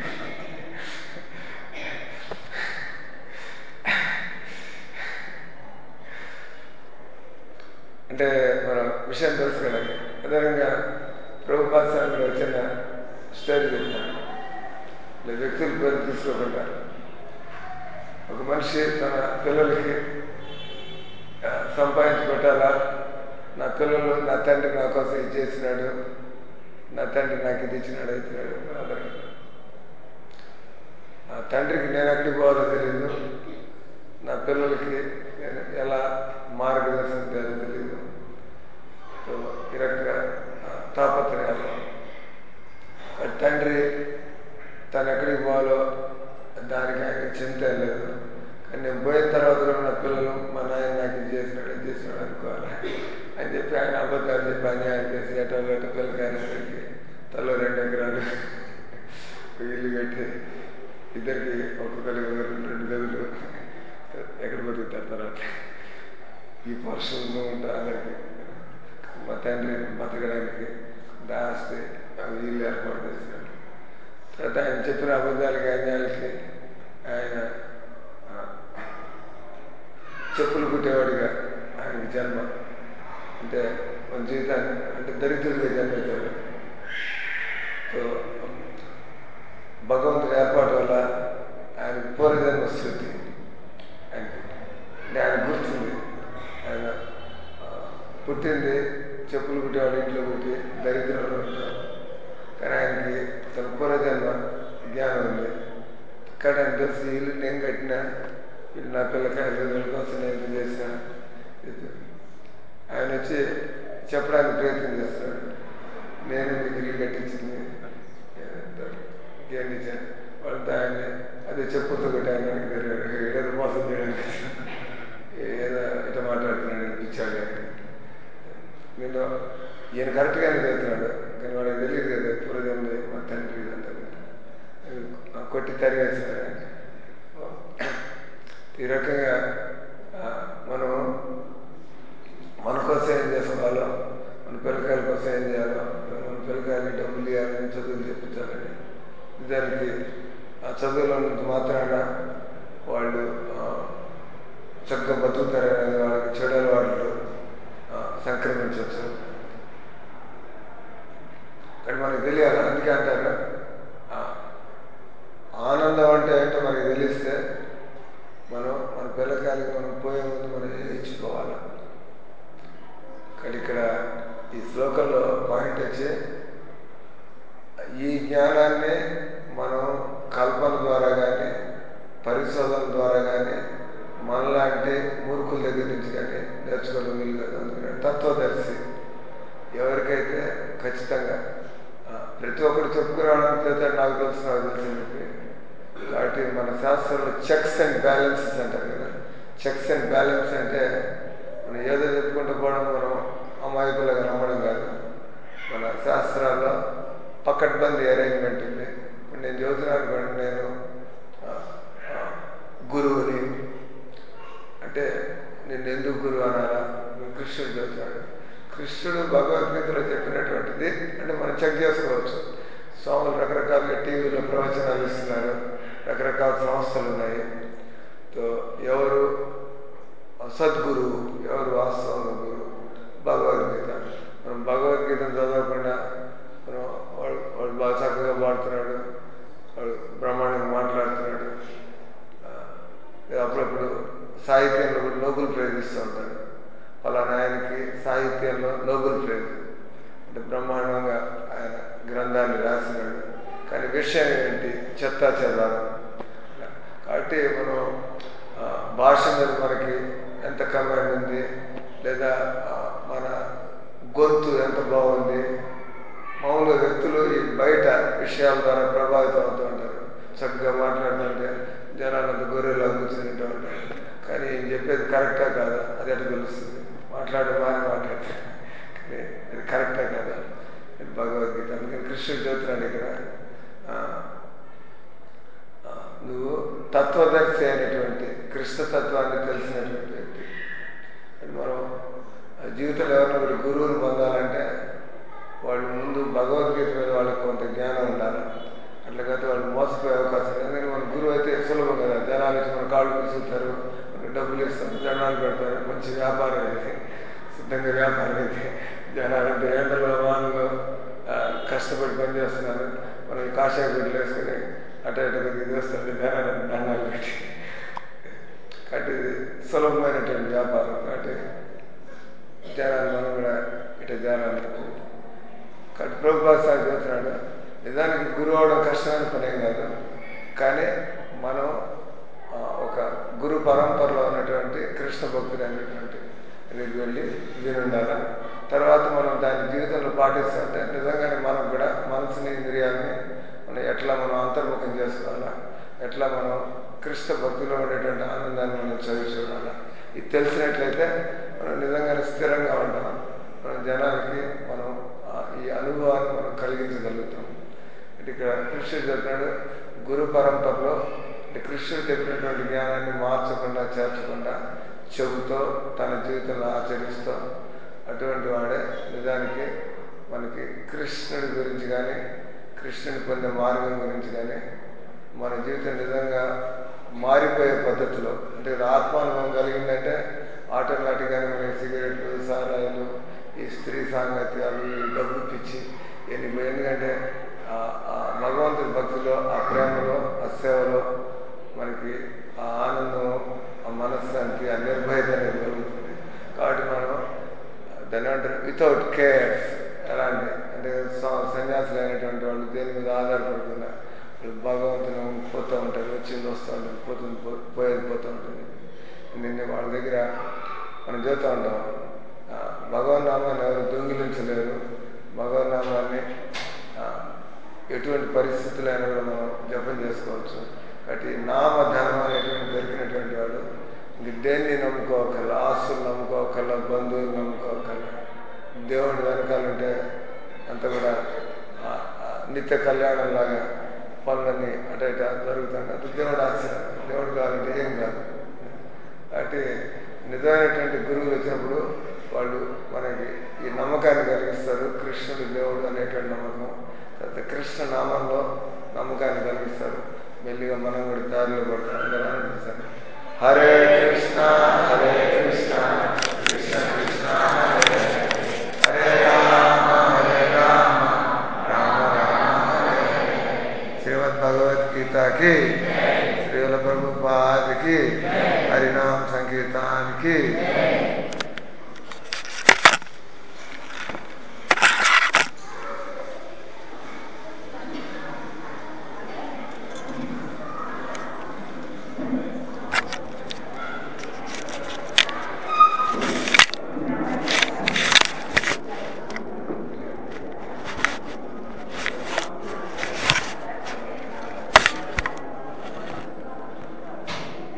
[SPEAKER 1] అంటే మన విషయం తెలుసు కదా అదేవిధంగా ప్రభుపాద స్వామి కూడా చిన్న స్టోరీ చెప్పినాడు ఇలా వ్యక్తుల పేరు తీసుకోకుండా ఒక మనిషి తన పిల్లలకి ఆ, సంపాదించి పెట్టాలా నా పిల్లలు నా తండ్రి నా కోసం ఇది చేసినాడు నా తండ్రి నాకు ఇది ఇచ్చినాడు ఇచ్చినాడు ఆధారంగా ఆ తండ్రికి నేను ఎక్కడికి పోవాలో తెలియదు నా పిల్లలకి నేను ఎలా మార్గదర్శనం చేయాలో తెలియదు సో ఈ రకంగా ఆ, తాపత్రయాలు ఆ తండ్రి తను ఎక్కడికి పోవాలో దానికి ఆయన చింత ఏం లేదు కానీ నేను పోయిన తర్వాత కూడా నా పిల్లలు మా నాయన నాకు ఇది చేసినాడు ఇది చేసినాడు అనుకోవాలి అని చెప్పి ఆయన అబద్ధాలు చెప్పి అన్యాయం చేసి ఎటో గట్ట పిల్లకాయలకి తలో రెండు ఎకరాలు ఒక ఇల్లు కట్టి ఇద్దరికి ఒక్కొక్కరికి రెండు రెండు గదులు ఎక్కడ బతుకుతారు తర్వాత ఈ పర్సన్లో ఉంటా అందరికి మా తండ్రి బతకడానికి దాస్తే అవి ఇల్లు ఏర్పాటు చేసినాడు తర్వాత ఆయన చెప్పిన అబద్ధాలకి అన్యాయాలకి ఆయన ఆ, చెప్పులు కుట్టేవాడిగా ఆయనకి జన్మ అంటే మన జీవితాన్ని అంటే దరిద్రుడిగా జన్మించాడు సో భగవంతుడి ఏర్పాటు వల్ల ఆయన పూర్వజన్మ శృతి ఆయనకి అంటే ఆయన గుర్తుంది ఆయన ఆ, పుట్టింది చెప్పులు కుట్టేవాడు ఇంట్లో పుట్టి దరిద్రంలో ఉంటాడు కానీ ఆయనకి తన పూర్వజన్మ జ్ఞానం ఉంది ఇక్కడ ఆయన తెలిసి ఈ ఇల్లు నేను కట్టినా వీళ్ళు నా పిల్లకాయలు వీళ్ళ కోసం నేను ఇది చేసిన ఇది. ఆయన వచ్చి చెప్పడానికి ప్రయత్నం చేస్తున్నాడు నేను మీకు ఇల్లు కట్టించింది ఇంకేం ఇచ్చాను వాళ్ళంతా ఆయన్ని అదే చెప్పులతో కొట్టి ఆయన వెనక్కి తిరిగాడు ఏదో మోసం చేయడానికి ఏదో ఇట్లా మాట్లాడుతున్నాడు అనిపించాడు నేను ఈయన కరెక్ట్గానే చదువుతున్నాడు కానీ వాడికి తెలియదు కదా పూర్వజన్మ మా తండ్రి ఇదంతా కూడా. ఆ కొట్టి తరివేస్తున్నాడు ఆయన. ఈ రకంగా ఆ, మనం మన కోసం ఏం చేసుకోవాలో మన పిల్లకాయల కోసం ఏం చేయాలో మన పిల్లకాయలకి డబ్బులు ఇవ్వాలని చదువులు చెప్పించాలని దానికి ఆ చదువులో ఉన్నంత మాత్రాన వాళ్ళు ఆ, చక్కగా బతుకుతారనేది వాళ్ళకి చెడు అలవాట్లు ఆ, సంక్రమించవచ్చు కానీ మనకు తెలియాలి అందుకే అంటారు ఆ, ఆనందం అంటే ఏంటో మనకి తెలిస్తే మనం మన పిల్లకాయలకి మనం పోయే ముందు మనం ఏం ఇచ్చిపోవాలి కానీ ఇక్కడ ఈ శ్లోకంలో పాయింట్ వచ్చి ఈ జ్ఞానాన్ని మనం కల్పన ద్వారా కానీ పరిశోధన ద్వారా కానీ మనలాంటి మూర్ఖుల దగ్గర నుంచి కానీ నేర్చుకోవడం వీలు కాదు అందుకని తత్వదర్శి ఎవరికైతే ఖచ్చితంగా ఆ, ప్రతి ఒక్కరు చెప్పుకురావడానికి చేస్తాడు నాకు తెలుసు నాకు తెలుసు అని చెప్పి కాబట్టి మన శాస్త్రంలో చెక్స్ అండ్ బ్యాలెన్సెస్ అంటారు కదా చెక్స్ అండ్ బ్యాలెన్స్ అంటే మనం ఏదో చెప్పుకుంటూ పోవడం మనం అమాయకులుగా నమ్మడం కాదు మన శాస్త్రాల్లో పకడ్బందీ అరేంజ్మెంట్ ఉంది ఇప్పుడు నేను చదువుతున్నాను అనుకోండి నేను ఆ, ఆ, గురువుని అంటే నేను ఎందుకు గురువు అనాలా కృష్ణుడు చెబుతాడు కృష్ణుడు భగవద్గీతలో చెప్పినటువంటిది అంటే మనం చెక్ చేసుకోవచ్చు స్వాములు రకరకాలుగా టీవీలో ప్రవచనాలు ఇస్తున్నారు రకరకాల సంస్థలు ఉన్నాయి తో ఎవరు సద్గురువు ఎవరు వాస్తవంగా గురువు భగవద్గీత మనం భగవద్గీతను చదవకుండా మనం వాడు వాడు బాగా చక్కగా పాడుతున్నాడు వాడు బ్రహ్మాండంగా మాట్లాడుతున్నాడు ఆ, లేదా అప్పుడప్పుడు సాహిత్యంలో కూడా నోబెల్ ప్రైజ్ ఇస్తూ ఉంటారు ఫలానా ఆయనకి సాహిత్యంలో నోబెల్ ప్రైజ్ అంటే బ్రహ్మాండంగా ఆయన గ్రంథాన్ని రాసినాడు కానీ విషయం ఏంటి చెత్త చెదారం కాబట్టి మనం ఆ, భాష మీద మనకి ఎంత కమాండ్ ఉంది లేదా ఆ, మన గొంతు ఎంత బాగుంది మామూలుగా వ్యక్తులు ఈ బయట విషయాల ద్వారా ప్రభావితం అవుతూ ఉంటారు చక్కగా మాట్లాడుతుంటే జనాలంతా గొర్రెలు కూర్చొని వింటూ ఉంటారు కానీ ఈయన చెప్పేది కరెక్టా కాదా అది ఎట్లా తెలుస్తుంది మాట్లాడే బాగా మాట్లాడతారు కానీ అది కరెక్టా కాదా ఇది భగవద్గీత అందుకని కృష్ణుడు చెబుతున్నాడు ఇక్కడ ఆ, ఆ, నువ్వు తత్వదర్శి అయినటువంటి కృష్ణతత్వాన్ని తెలిసినటువంటి వ్యక్తి అంటే మనం ఆ జీవితంలో ఎవరైనా ఒకటి గురువుని పొందాలంటే వాళ్ళు ముందు భగవద్గీత మీద వాళ్ళకి కొంత జ్ఞానం ఉండాలి అట్లా కాదు వాళ్ళు మోసపోయే అవకాశం లేదు ఎందుకంటే మన గురువు అయితే సులభం కదా జనాలు వచ్చి మన కాళ్ళు పిసులుతారు మనకు డబ్బులు ఇస్తారు జనాలు పెడతారు మంచి వ్యాపారం ఇది సిద్ధంగా వ్యాపారం ఇది జనాలంతా ఎండలో వానలో ఆ, కష్టపడి పనిచేస్తున్నారు మనం ఈ కాషాయ గుడ్లు వేసుకుని అట ఇట కొద్దిగా చేస్తారు జనాలు దండాలు పెట్టి కాబట్టి ఇది సులభమైనటువంటి వ్యాపారం కాబట్టి జనాలు మనం కూడా ఇట జనాలు కాబట్టి ప్రభుపాద సార్ చెబుతున్నాడు నిజానికి గురువు అవడం కష్టమైన పని ఏం కాదు కానీ మనం ఆ, ఒక గురు పరంపరలో ఉన్నటువంటి కృష్ణ భక్తుడు అయినటువంటి దగ్గరికి వెళ్ళి వినుండాల తర్వాత మనం దాని జీవితంలో పాటిస్తుంటే నిజంగానే మనం కూడా మనసుని ఇంద్రియాలని మనం ఎట్లా మనం అంతర్ముఖం చేసుకోవాలా ఎట్లా మనం కృష్ణ భక్తిలో ఉండేటువంటి ఆనందాన్ని మనం చదివి చూడాలా ఇది తెలిసినట్లయితే మనం నిజంగానే స్థిరంగా ఉంటాం మన జనాలకి మనం ఆ, ఈ అనుభవాన్ని మనం కలిగించగలుగుతాం అంటే ఇక్కడ కృష్ణుడు చెప్తున్నాడు గురు పరంపరలో అంటే కృష్ణుడు చెప్పినటువంటి జ్ఞానాన్ని మార్చకుండా చేర్చకుండా చెబుతూ తన జీవితంలో ఆచరిస్తూ అటువంటి వాడే నిజానికి మనకి కృష్ణుడి గురించి కానీ కృష్ణుని పొందే మార్గం గురించి కానీ మన జీవితం నిజంగా మారిపోయే పద్ధతిలో అంటే ఆత్మానుభవం కలిగిందంటే ఆటోమేటిక్గానే మనకి సిగరెట్లు సారాయిలు ఈ స్త్రీ సాంగత్యాలు ఈ డబ్బు పిచ్చి ఇవన్నీ పోయి ఎందుకంటే ఆ- ఆ భగవంతుడి భక్తిలో ఆ ప్రేమలో ఆ సేవలో మనకి ఆ ఆనందం ఆ మనశ్శాంతి ఆ నిర్భయత అనేది కలుగుతుంది కాబట్టి మనం దాన్ని ఏమంటారు వితౌట్ కేర్స్ ఎలాంటి అంటే స- సన్యాసులు అయినటువంటి వాళ్ళు దేని మీద ఆధారపడకుండా వాళ్ళు భగవంతుని పోతూ ఉంటారు వచ్చింది వస్తూ ఉంటుంది పోతుంది పో- పోయేది పోతూ ఉంటుంది నిన్న వాళ్ళ దగ్గర మనం చెబుతూ ఉంటాం ఆ, భగవన్ నామాన్ని ఎవరు దొంగిలించలేరు భగవన్ నామాన్ని ఆ, ఎటువంటి పరిస్థితులైనా కూడా మనం జపం చేసుకోవచ్చు కాబట్టి నామధర్మం అనేటువంటి దొరికినటువంటి వాడు ఇంక దేన్ని నమ్ముకోకల్లా ఆస్తులు నమ్ముకోకల్లా బంధువులు నమ్ముకోకల్లా దేవుడి వెనకాలంటే అంత కూడా ఆ, ఆ, నిత్య కళ్యాణంలాగా పనులన్నీ అట ఇట జరుగుతుంటే అది దేవుడు ఆశీర్వాదం దేవుడు కావాలంటే ఏం కాదు కాబట్టి నిజమైనటువంటి గురువులు వచ్చినప్పుడు వాళ్ళు మనకి ఈ నమ్మకాన్ని కలిగిస్తారు కృష్ణుడు దేవుడు అనేటువంటి నమ్మకం తర్వాత కృష్ణ నామంలో నమ్మకాన్ని కలిగిస్తారు మెల్లిగా మనం కూడా దారిలో పడతాం అందరూ అనిపిస్తారు హరే కృష్ణ హరే కృష్ణ కృష్ణ కృష్ణ హరే హరే రామ హరే రామ రామ రామ హరే హరే శ్రీమద్ భగవద్గీతకి శ్రీల ప్రభుపాదికి హరినామ సంకీర్తానికి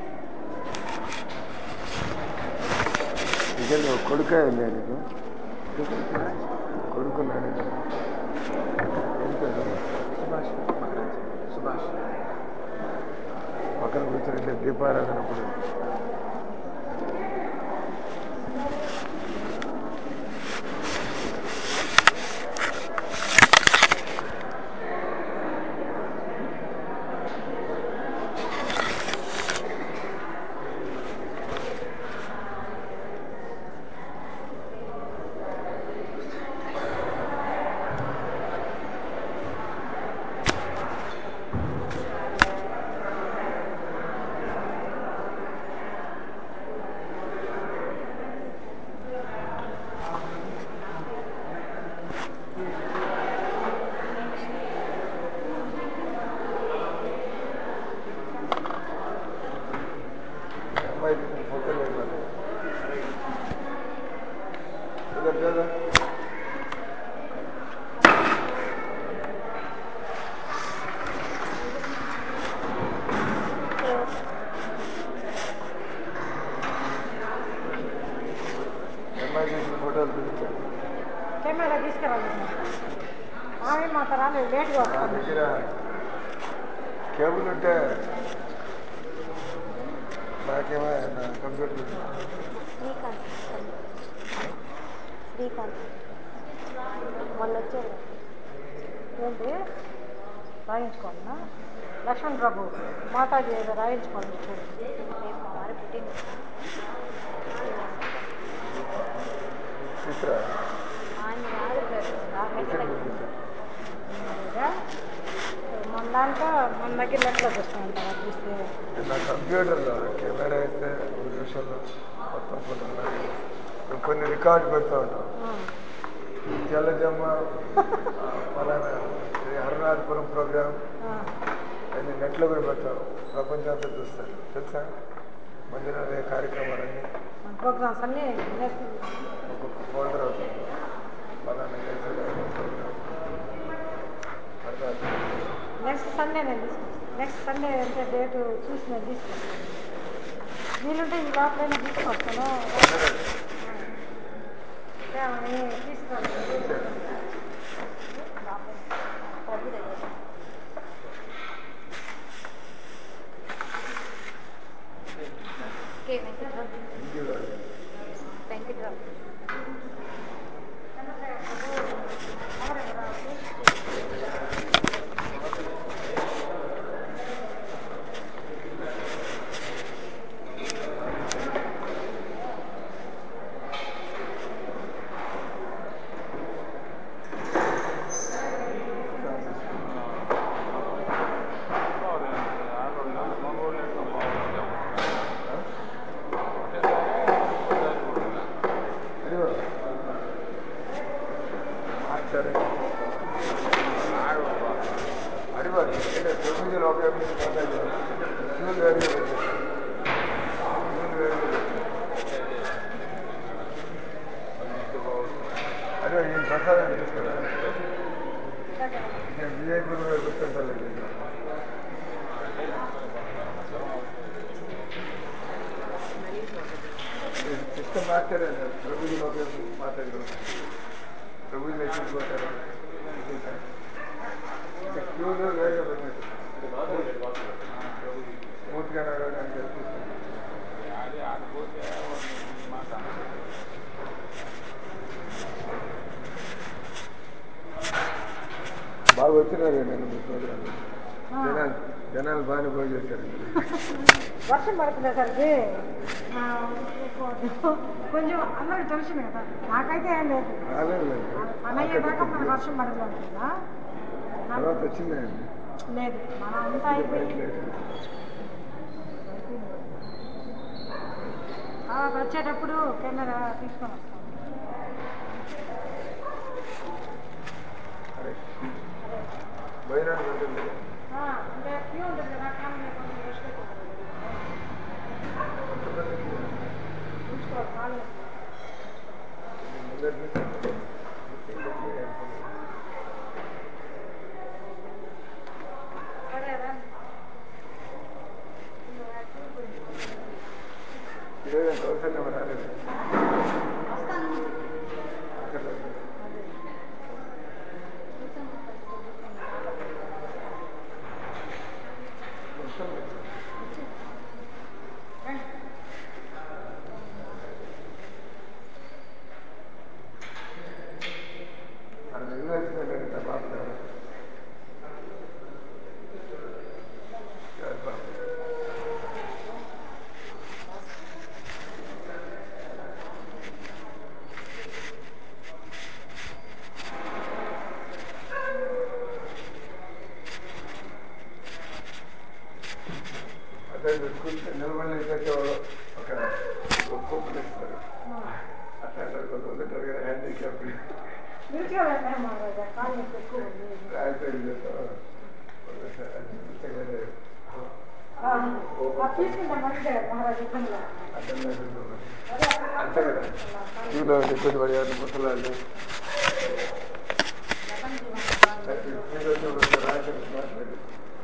[SPEAKER 1] ఇదే కొడుకే ఉంది నీకు కొడుకున్నాడు ఏం పేరు
[SPEAKER 2] సుభాష్ మహారాజ్ సుభాష్
[SPEAKER 1] పక్కన కూర్చొని ఇట్లా దీపారాధన అప్పుడు అమ్మాయి ఫోటో లేదు కదా అమ్మాయి తీసిన ఫోటోలు చూపించారు
[SPEAKER 3] కెమెరా తీసుకురాలి ఆమె మాత రాలేదు లేట్గా
[SPEAKER 1] నా
[SPEAKER 3] వస్తాను
[SPEAKER 1] దగ్గర కేబుల్ ఉంటే నాకేమో నా కంప్యూటర్ ఉంది.
[SPEAKER 4] శ్రీకాంత్ శ్రీకాంత్ మొన్న వచ్చారు
[SPEAKER 3] ఏంటి రాయించుకోవాలన్నా లక్ష్మణ్ ప్రభు మాతాజీ ఏదో రాయించుకోవాలి చూడు
[SPEAKER 4] రేపు మా వారి పుట్టిన
[SPEAKER 1] తీసురా
[SPEAKER 4] ఆయన రాదు
[SPEAKER 3] ఆ
[SPEAKER 1] టికెట్
[SPEAKER 3] నెట్
[SPEAKER 1] బుక్ చేశారు.
[SPEAKER 3] లేదా మన దాంట్లో మన దగ్గర నెట్లో చూస్తూ ఉంటారు అది చూస్తే
[SPEAKER 1] నా కంప్యూటర్లో కెమెరా వేస్తే ఒక నిమిషంలో మొత్తం ఫోటోలు నేను కొన్ని రికార్డు పెడుతూ ఉంటాం
[SPEAKER 3] ఆ,
[SPEAKER 1] జలజమ్మ ఫలానా ఇది అరుణాచపురం ప్రోగ్రామ్
[SPEAKER 3] ఆ,
[SPEAKER 1] అన్ని నెట్లో కూడా పెడతాం ప్రపంచం అంతా చూస్తారు తెలుసా మధ్యలో అదే కార్యక్రమాలన్నీ
[SPEAKER 3] మన ప్రోగ్రామ్స్ అన్నీ నెట్
[SPEAKER 1] ఒక్కొక్క ఫోల్డర్ అవుతుంది ఫలానా చేసేది ప్రోగ్రామ్ అరుణాచల్
[SPEAKER 3] నెక్స్ట్ సండే నేను తీసుకొస్తాను నెక్స్ట్ సండే అంటే డేట్ చూసి నేను తీసుకొస్తాను వీలుంటే ఈ లోపలైనా తీసుకొస్తాను ఏమని తీసుకురావాలి
[SPEAKER 4] ప్రభు దగ్గర కే వెంకట్రావు వెంకట్రావు
[SPEAKER 1] ఇదిగో. మాస్టర్ అడిగారు ప్రొసీజర్ ఒకే ఫ్యూల్ వేరుగా పెట్టారు ఫ్యూల్ వేరుగా పెట్టారు అదే ఈ ప్రసాదాన్ని తీసుకురా నేను విజయపూర్ మీద కూర్చుంటలేదు సిస్టమ్ మాస్టర్ ప్రభుజీ ఒకే మాట్లాడుతున్నాం ప్రభుజీ లెక్కించుకుంటారు క్యూలో వేరుగా పెట్టారు పూర్తిగా నడవడానికి చూస్తాం బాగా వచ్చినారు నేను మీ ప్రోగ్రామ్ జనాలు జనాలు బాగానే పోయి చేశారు
[SPEAKER 3] వర్షం పడుతున్నసరికి ఆ, ఎక్కువ- కొంచెం అందరికి తెలిసింది కదా నాకైతే ఏం లేదు
[SPEAKER 1] రాలేదు లేదు
[SPEAKER 3] పని అయ్యేదాకా మన వర్షం పడలేదు కదా
[SPEAKER 1] తర్వాత వచ్చిందండి
[SPEAKER 3] లేదు మనం అంతా అయిపోయింది
[SPEAKER 1] లేదు
[SPEAKER 3] తర్వాత వచ్చేటప్పుడు కెమెరా తీసుకొని వస్తాం
[SPEAKER 1] అరే పోయినాడు ఉంటుంది
[SPEAKER 3] ఆ, అంటే క్యూ ఉంటుంది కదా కానీ కొంచెం రష్ ఉంచుకోవాలి కాళ్ళు
[SPEAKER 1] ముందర నుంచి
[SPEAKER 3] సరేరా
[SPEAKER 1] ఈరోజు కౌశల్యం రాలేదు
[SPEAKER 3] వస్తాను
[SPEAKER 1] అక్కడ లేదు కూర్చొని నిలబడలేకపోతే వాళ్ళు ఒక ఒక కుప్పలు ఇస్తారు అట్లా అంటారు కొంతమంది ఉంటారు కదా హ్యాండిక్యాప్
[SPEAKER 3] నిల్చోవాలంటే మహారాజా కాలు నొప్పి ఎక్కువ ఉంది
[SPEAKER 1] రాయిపోయి చేస్తాం
[SPEAKER 3] ఆ, అది తీసుకుంటే మంచిదే కదా మహారాజా ఇబ్బందిగా
[SPEAKER 1] అర్థం లేకుండా మరి.
[SPEAKER 3] అదే అక్కడ
[SPEAKER 1] అంతే కదా క్యూలో ఇబ్బంది పడేవారు ముసలాళ్ళు మీరు వచ్చినప్పుడు రాయకండి మాట్లాడి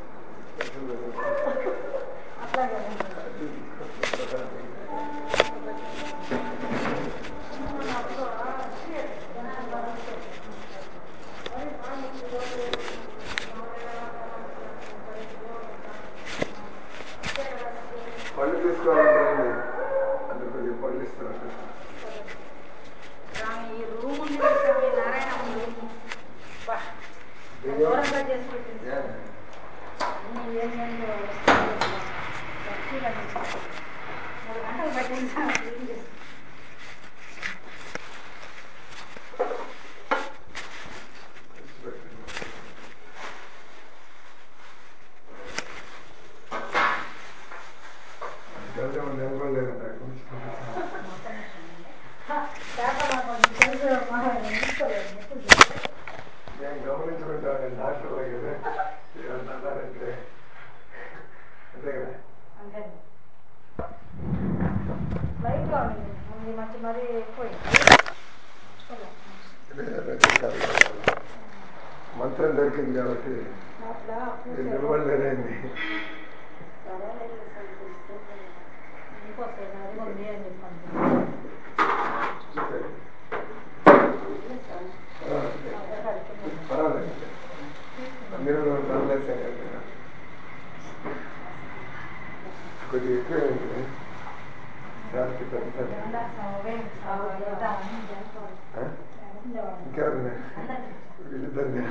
[SPEAKER 3] అట్లాగే
[SPEAKER 1] పళ్ళు తీసుకోవాలంటే అది కొద్దిగా పళ్ళు ఇస్తారు
[SPEAKER 3] స్వామి ఈ రూమ్ ఉంది కదా స్వామి నారాయణ రూమ్ బా దూరంగా చేసి పెట్టింది అన్ని ఏంటంటే వస్తాయి లక్కీగా మూడు గంటలు పట్టింది స్వామి క్లీన్ చేసి
[SPEAKER 1] గల్దెమ్మ నిలబడలేదంట
[SPEAKER 3] పేపర్ కొంచెం తెలుసు మహారాజా నిలుస్తలేదు ఎప్పుడు
[SPEAKER 1] నేను గమనించుకుంటాను డాక్టర్ కదా ఏమన్నా అన్నారంటే అంతే కదా
[SPEAKER 3] అంతే లైట్గా ఉంది ముందు ఈ మధ్య మరీ ఎక్కువైంది
[SPEAKER 1] మంత్రం దొరికింది కాబట్టి
[SPEAKER 3] లోపల
[SPEAKER 1] మీరు నిలబడలేదండి
[SPEAKER 3] ఇంకోసారి అది కూడా నేను చెప్పండి
[SPEAKER 1] పర్వాలేదు మీరు నమ్మలేసాను కదా కొద్దిగా ఎక్కువైంది శాంతి పెద్ద ఇంకెవరు వీళ్ళిద్దరిని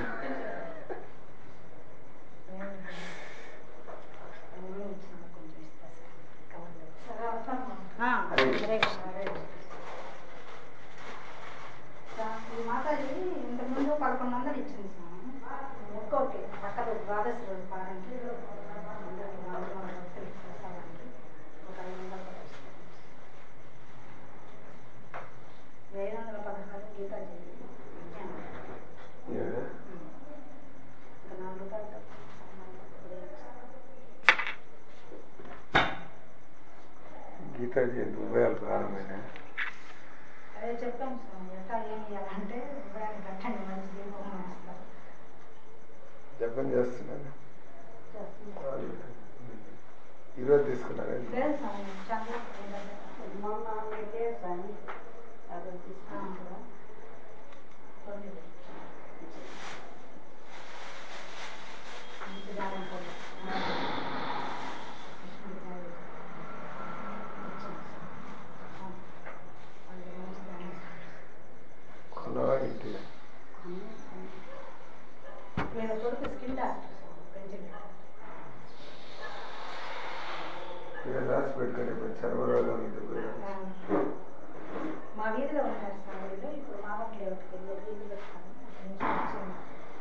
[SPEAKER 3] మాతాజీ ఇంతకుముందు పదకొండు వందలు ఇచ్చింది స్వామి ఒక్కొక్కటి అక్కడ ద్వాదశి రోజు పారానికి అందరికి నాలుగు వందల భక్తులకి ప్రసాదానికి ఒక ఐదు వందలు కూడా ఇస్తుంది. ఐదు వందల పదహారు గీతాజీ విజ్ఞానం
[SPEAKER 1] ఏడా?
[SPEAKER 3] ఇంకా నాలుగు రూపాయలు తక్కువ సామాన్లు ఇప్పుడే ఇచ్చారు.
[SPEAKER 1] గీతాజీ ఎందుకు ఉభయాలు ప్రారంభమైన
[SPEAKER 3] అదే చెప్పాం స్వామి ఎట్లా ఏమి చేయాలంటే ఉదయాన్నే కట్టండి మంచి దీపం వేస్తారు
[SPEAKER 1] జపం చేస్తున్నాను
[SPEAKER 3] చేస్తుంది
[SPEAKER 1] ఈరోజు తీసుకున్నాను
[SPEAKER 3] లేదు స్వామి చాలా మొన్న వెళ్ళే స్వామి అది తీసుకున్నాం కదా కొన్ని మంచి దానం కూడా కృష్ణుడి గారి వచ్చింది స్వామి. వాళ్ళు మంచి దానం
[SPEAKER 1] కొన్నవా ఇంటి
[SPEAKER 3] వీళ్ళ కొడుకు స్కిన్ డాక్టర్ పెంచిన
[SPEAKER 1] ఇక్కడ రాసి పెట్టుకుని ఇప్పుడు చర్మరోగాలు ఉంటుంది
[SPEAKER 3] మా వీధిలో ఉన్నారు సార్ వీళ్ళు ఇప్పుడు మామూలు లేఅవుట్కి వెళ్ళి ఇల్లు పెట్టుకుని అక్కడి నుంచి వచ్చింది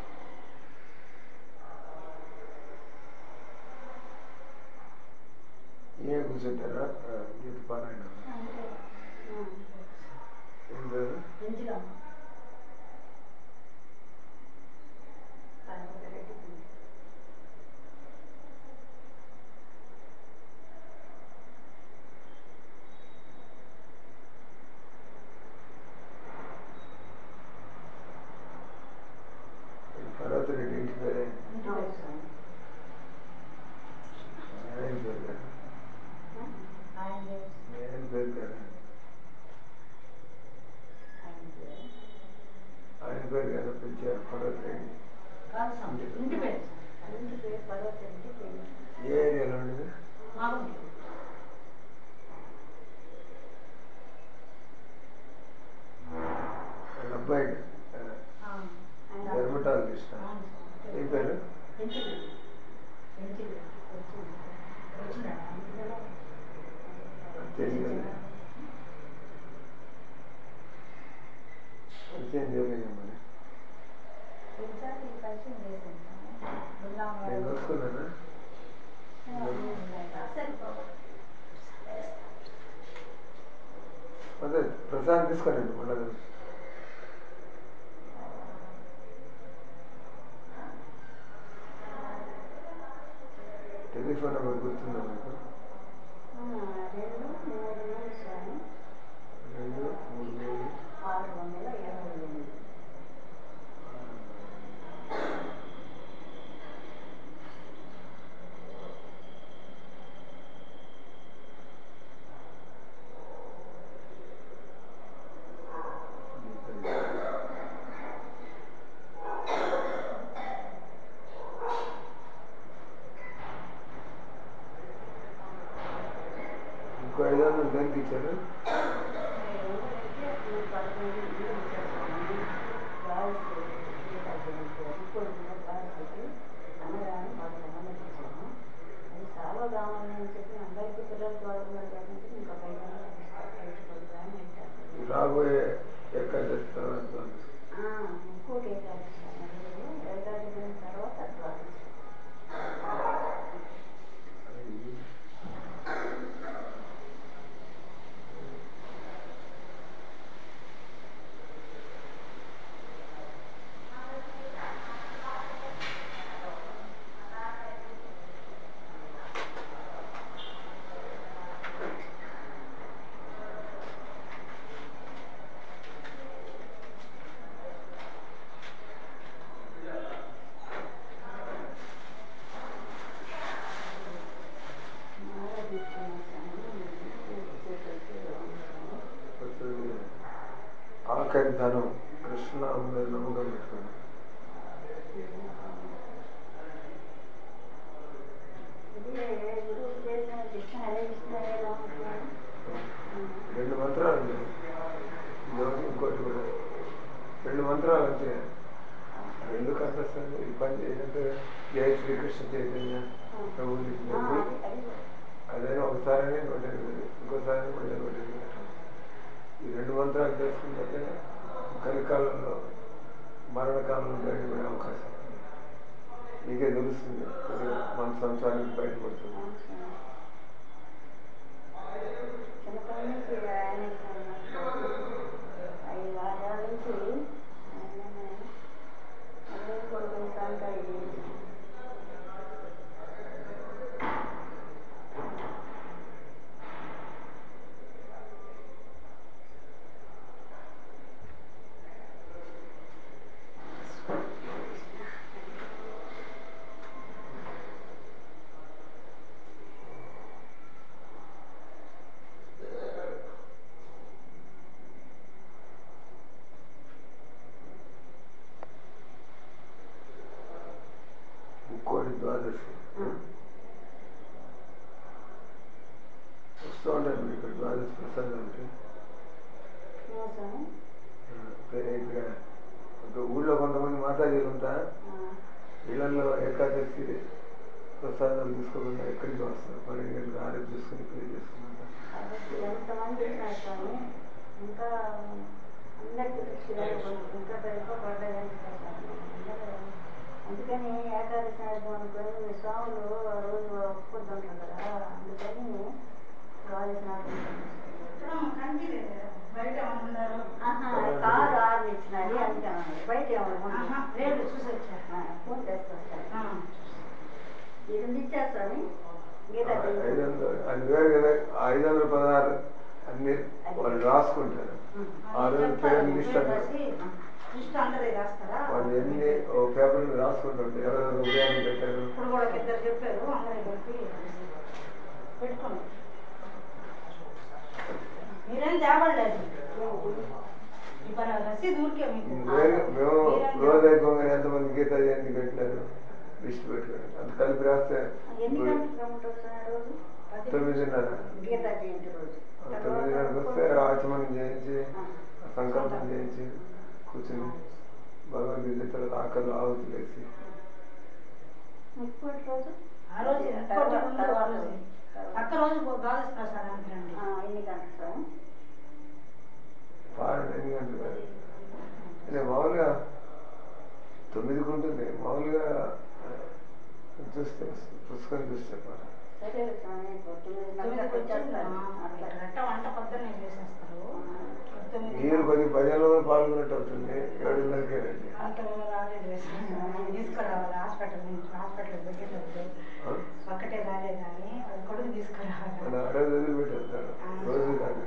[SPEAKER 1] ఏ కూర్చుంటారా ఆ, గీత పారాయణ
[SPEAKER 3] అంటే
[SPEAKER 1] ఏం పేరు
[SPEAKER 3] పెంచిలో
[SPEAKER 1] పర్వత రెడ్డి ఇంటి పేరే
[SPEAKER 3] ఇంటి పేరు సార్
[SPEAKER 1] ఆయన పేరు కదా
[SPEAKER 3] ఆయన పేరు
[SPEAKER 1] ఆయన పేరు కదా
[SPEAKER 3] ఆయన పేరు
[SPEAKER 1] ఆయన పేరు కదా పిలిచారు పర్వత రెడ్డి
[SPEAKER 3] కాదు స్వామి ఇంటి పేరు సార్ ఇంటి పేరు పర్వత ఇంటి పేరు
[SPEAKER 1] ఏ ఏరియాలో ఉండేది
[SPEAKER 3] మామూలు
[SPEAKER 1] వాళ్ళ అబ్బాయి ఆ, డెర్మటాలజిస్ట్ ఏం పేరు
[SPEAKER 3] పెంచిలో పెంచిలో వచ్చింది వచ్చినాడు అందులో
[SPEAKER 1] తెలియదు పరిచయం చేయలేదు మరి
[SPEAKER 3] పెంచాలి పరిచయం చేశాను
[SPEAKER 1] నేను
[SPEAKER 3] బృందావనం
[SPEAKER 1] వస్తున్నానా
[SPEAKER 3] అసలు
[SPEAKER 1] అదే ప్రసాదం తీసుకోనండి మళ్ళీ టెలిఫోన్ నెంబర్ గుర్తుందా మీకు
[SPEAKER 3] రెండు మూడు మూడు స్వామి
[SPEAKER 1] రెండు మూడు మూడు
[SPEAKER 3] ఆరు వందల ఇరవై ఎనిమిది
[SPEAKER 1] ఇంకో ఐదు వందలు దేనికి ఇచ్చారు రాబోయే ఏకాదశి తర్వాత
[SPEAKER 3] తర్వాత ద్వాదశి
[SPEAKER 1] ఐదు. కొత్తది ఆఖరి ధనం కృష్ణ మీద నమ్మకం పెట్టుకోండి రెండు మంత్రాలు ఉన్నాయి. ఇదొకటి ఇంకోటి కూడా రెండు మంత్రాలు అంతే రెండు కనిపిస్తుంది ఈ పని ఏంటంటే జయ శ్రీకృష్ణ చైతన్య ప్రభు నిత్యానంద. అదైనా ఒకసారి నూట ఎనిమిది ఇంకోసారి మళ్ళీ నూట ఎనిమిది పెట్టండి. ఈ రెండు మంత్రాలు చేసుకుంటే కలికాలంలో మరణకాలంలో బయటపడే అవకాశం ఉంది. మీకే తెలుస్తుంది కొద్దిగా మన సంసారానికి బయటపడుతుంది
[SPEAKER 3] చిన్నప్పటి నుంచి ఆయన ఐదు ఆరేళ్ళ నుంచి ఆయననే అదే కొడుకుని సాంకాయ చేసి
[SPEAKER 1] ముక్కోటి ద్వాదశి వస్తూ ఉంటారు మీరు ఇక్కడ ద్వాదశి ప్రసాదానికి
[SPEAKER 3] స్వామి
[SPEAKER 1] ఇక్కడ ఒక ఊళ్ళో కొంతమంది మాతాజీలు ఉంటా ఇళ్లలో ఏకాదశి ప్రసాదాలు తీసుకోకుండా ఎక్కడికి వస్తారు పన్నెండు గంటలకు ఆరోగ్యం చూసుకుని ప్రే చేసుకుంటారు
[SPEAKER 3] కాబట్టి ఎంతమంది వచ్చినారు స్వామి ఇంకా అందరికీ శిక్షలు ఇంకా ఎక్కువ పడ్డాయని స్వామి అందరూ అందుకని ఏకాదశి నాడు అనుకొని మీ స్వాములు ఆ రోజు ఒప్పుకుంటుంటారు కదా అందుకని ద్వాదశి నాడు
[SPEAKER 5] బయట ఏమైనా ఉన్నారు
[SPEAKER 3] ఆహా, కారు ఆరు ఇచ్చినది అందుకని బయట ఏమన్నా
[SPEAKER 5] ఆహా, లేదు చూసి వచ్చా
[SPEAKER 3] ఫోన్ చేస్తాను ఇది ఉంది ఇచ్చారు స్వామి గీతా
[SPEAKER 1] ఐదు వందలు అది వేరు కదా ఐదు వందల పదహారు అన్ని వాళ్ళు రాసుకుంటారు ఆ రోజు పేరు లిస్ట్ అంటారు
[SPEAKER 5] లిస్ట్ అందరి రాస్తారా
[SPEAKER 1] వాళ్ళు ఎన్ని ఓ పేపర్ మీద రాసుకుంటుంటారు ఎవరెవరు ఉదయాన్నే పెట్టారు
[SPEAKER 5] ఇప్పుడు కూడా ఒక ఇద్దరు చెప్పారు అందరూ కలిపి పెట్టుకోండి మీరేం తేవలేదు ఈ పని రసీదు ఊరికే మీకు
[SPEAKER 1] ఇది వేరు మేము
[SPEAKER 5] మీరేం
[SPEAKER 1] రోజు అయిపోగానే ఎంతమంది గీత జయంతి పెట్టినారు లిస్ట్ పెట్టుకొని అంత కలిపి రాస్తే
[SPEAKER 3] ఎన్ని
[SPEAKER 1] ఇప్పుడు
[SPEAKER 3] గంటలకు రమ్మంటారు సార్ ఆ రోజు
[SPEAKER 1] తొమ్మిదిన్నర
[SPEAKER 3] గీతా జయంతి రోజు
[SPEAKER 1] ఆ తొమ్మిదిన్నరకు వస్తే ఆచమనం చేయించి ఆ సంకల్పం చేయించి కూర్చుని భగవద్గీత తర్వాత ఆకలి ఆవుతులు వేసి
[SPEAKER 3] ముప్పటి రోజు
[SPEAKER 5] ఆ రోజు ఇంకోటి
[SPEAKER 3] తర్వాత-
[SPEAKER 5] ముందు ఆ
[SPEAKER 3] తర్వాత
[SPEAKER 5] రోజు
[SPEAKER 3] రోజు.
[SPEAKER 5] పక్క రోజు ద్వాదశ ప్రసాదానికి రండి
[SPEAKER 3] ఆ, ఎన్ని గంటలు సార్
[SPEAKER 1] పాడండి ఎన్ని గంటలు కాదు అంటే మామూలుగా తొమ్మిదికి ఉంటుంది మామూలుగా ఆ, చూస్తే పుస్తకం చూసి చెప్పాలి
[SPEAKER 3] సరే స్వామి
[SPEAKER 5] తొమ్మిదికి వచ్చి
[SPEAKER 3] వచ్చేస్తాను
[SPEAKER 5] ఇక్కడ గట్ట వంట పొద్దున్నే చేసేస్తారు
[SPEAKER 1] అవుతుంది ఏడున్నరకే రండి
[SPEAKER 5] అంత రాలేదు తీసుకురావాలి హాస్పిటల్ నుంచి హాస్పిటల్ పెట్టేటప్పుడు
[SPEAKER 1] ఆ?
[SPEAKER 5] ఒక్కటే రాలేదు కానీ అది కొడుకు తీసుకురావాలి
[SPEAKER 1] మన అడవి వదిలిపెట్టి వెళ్తారు రోజు కాదు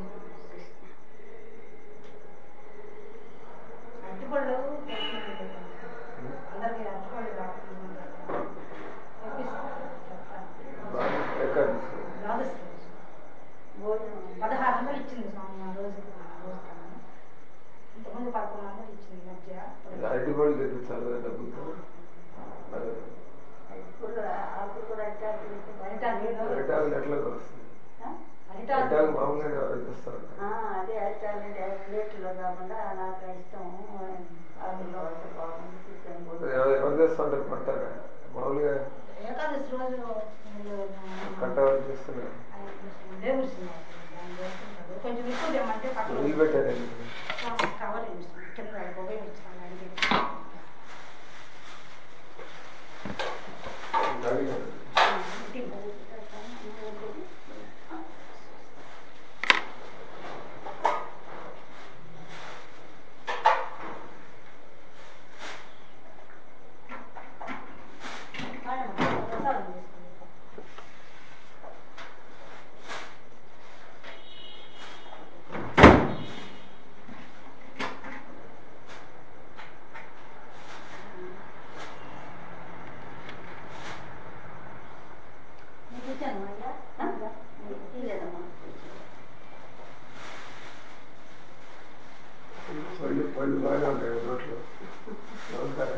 [SPEAKER 5] అరటిపళ్ళు అందరికి అరటిపళ్ళు కాకుండా తెప్పిస్తాను చెప్తాను
[SPEAKER 1] బాగా ఎక్కడ తీసుకుంటారు
[SPEAKER 5] ద్వాదశి రోజు భోజనం పదహారు వందలు ఇచ్చింది స్వామి ఆ రోజు రోజు కన్నా ఇంతకుముందు పదకొండు వందలు ఇచ్చింది ఈ మధ్య ఇప్పుడు
[SPEAKER 1] అరటి పళ్ళు తెప్పించాలి కదా డబ్బులతో అదే.
[SPEAKER 5] అరిటాకులు
[SPEAKER 1] అరిటాకులు ఎట్లా వస్తుంది
[SPEAKER 5] అరిటాకులు
[SPEAKER 1] అరిటాకు మామూలుగా ఎవరు తెస్తా ఉంటారు
[SPEAKER 6] అదే అరిటాలు ప్లేట్లో కాకుండా నాకు ఇష్టం ఆకుల్లో అయితే బాగుంది తీసుకొని పోతే
[SPEAKER 1] ఎవరు ఎవరు తెస్తా ఉంటారు కొంటారా మామూలుగా
[SPEAKER 5] ఏకాదశి రోజు వీళ్ళు
[SPEAKER 1] కట్ట వాళ్ళు చేస్తున్నారు
[SPEAKER 5] ఆయన లేవుస్తున్నారు దాన్ని వేసుకుంటారు కొంచెం ఎక్కువ తెమ్మంటే పక్కన
[SPEAKER 1] వదిలిపెట్టారండి
[SPEAKER 5] కవర్ వేస్తాం కింద ఉపయోగించాలి ఇస్తాను అడిగి
[SPEAKER 1] అడిగారు.
[SPEAKER 5] ప్రసాదం చేసుకుంటాం
[SPEAKER 6] నీకు ఇచ్చాను అయ్యా నీకు తీయలేదమ్మా
[SPEAKER 1] పళ్ళు పళ్ళు బాగానే ఉంటాయి నోట్లో నమస్కారం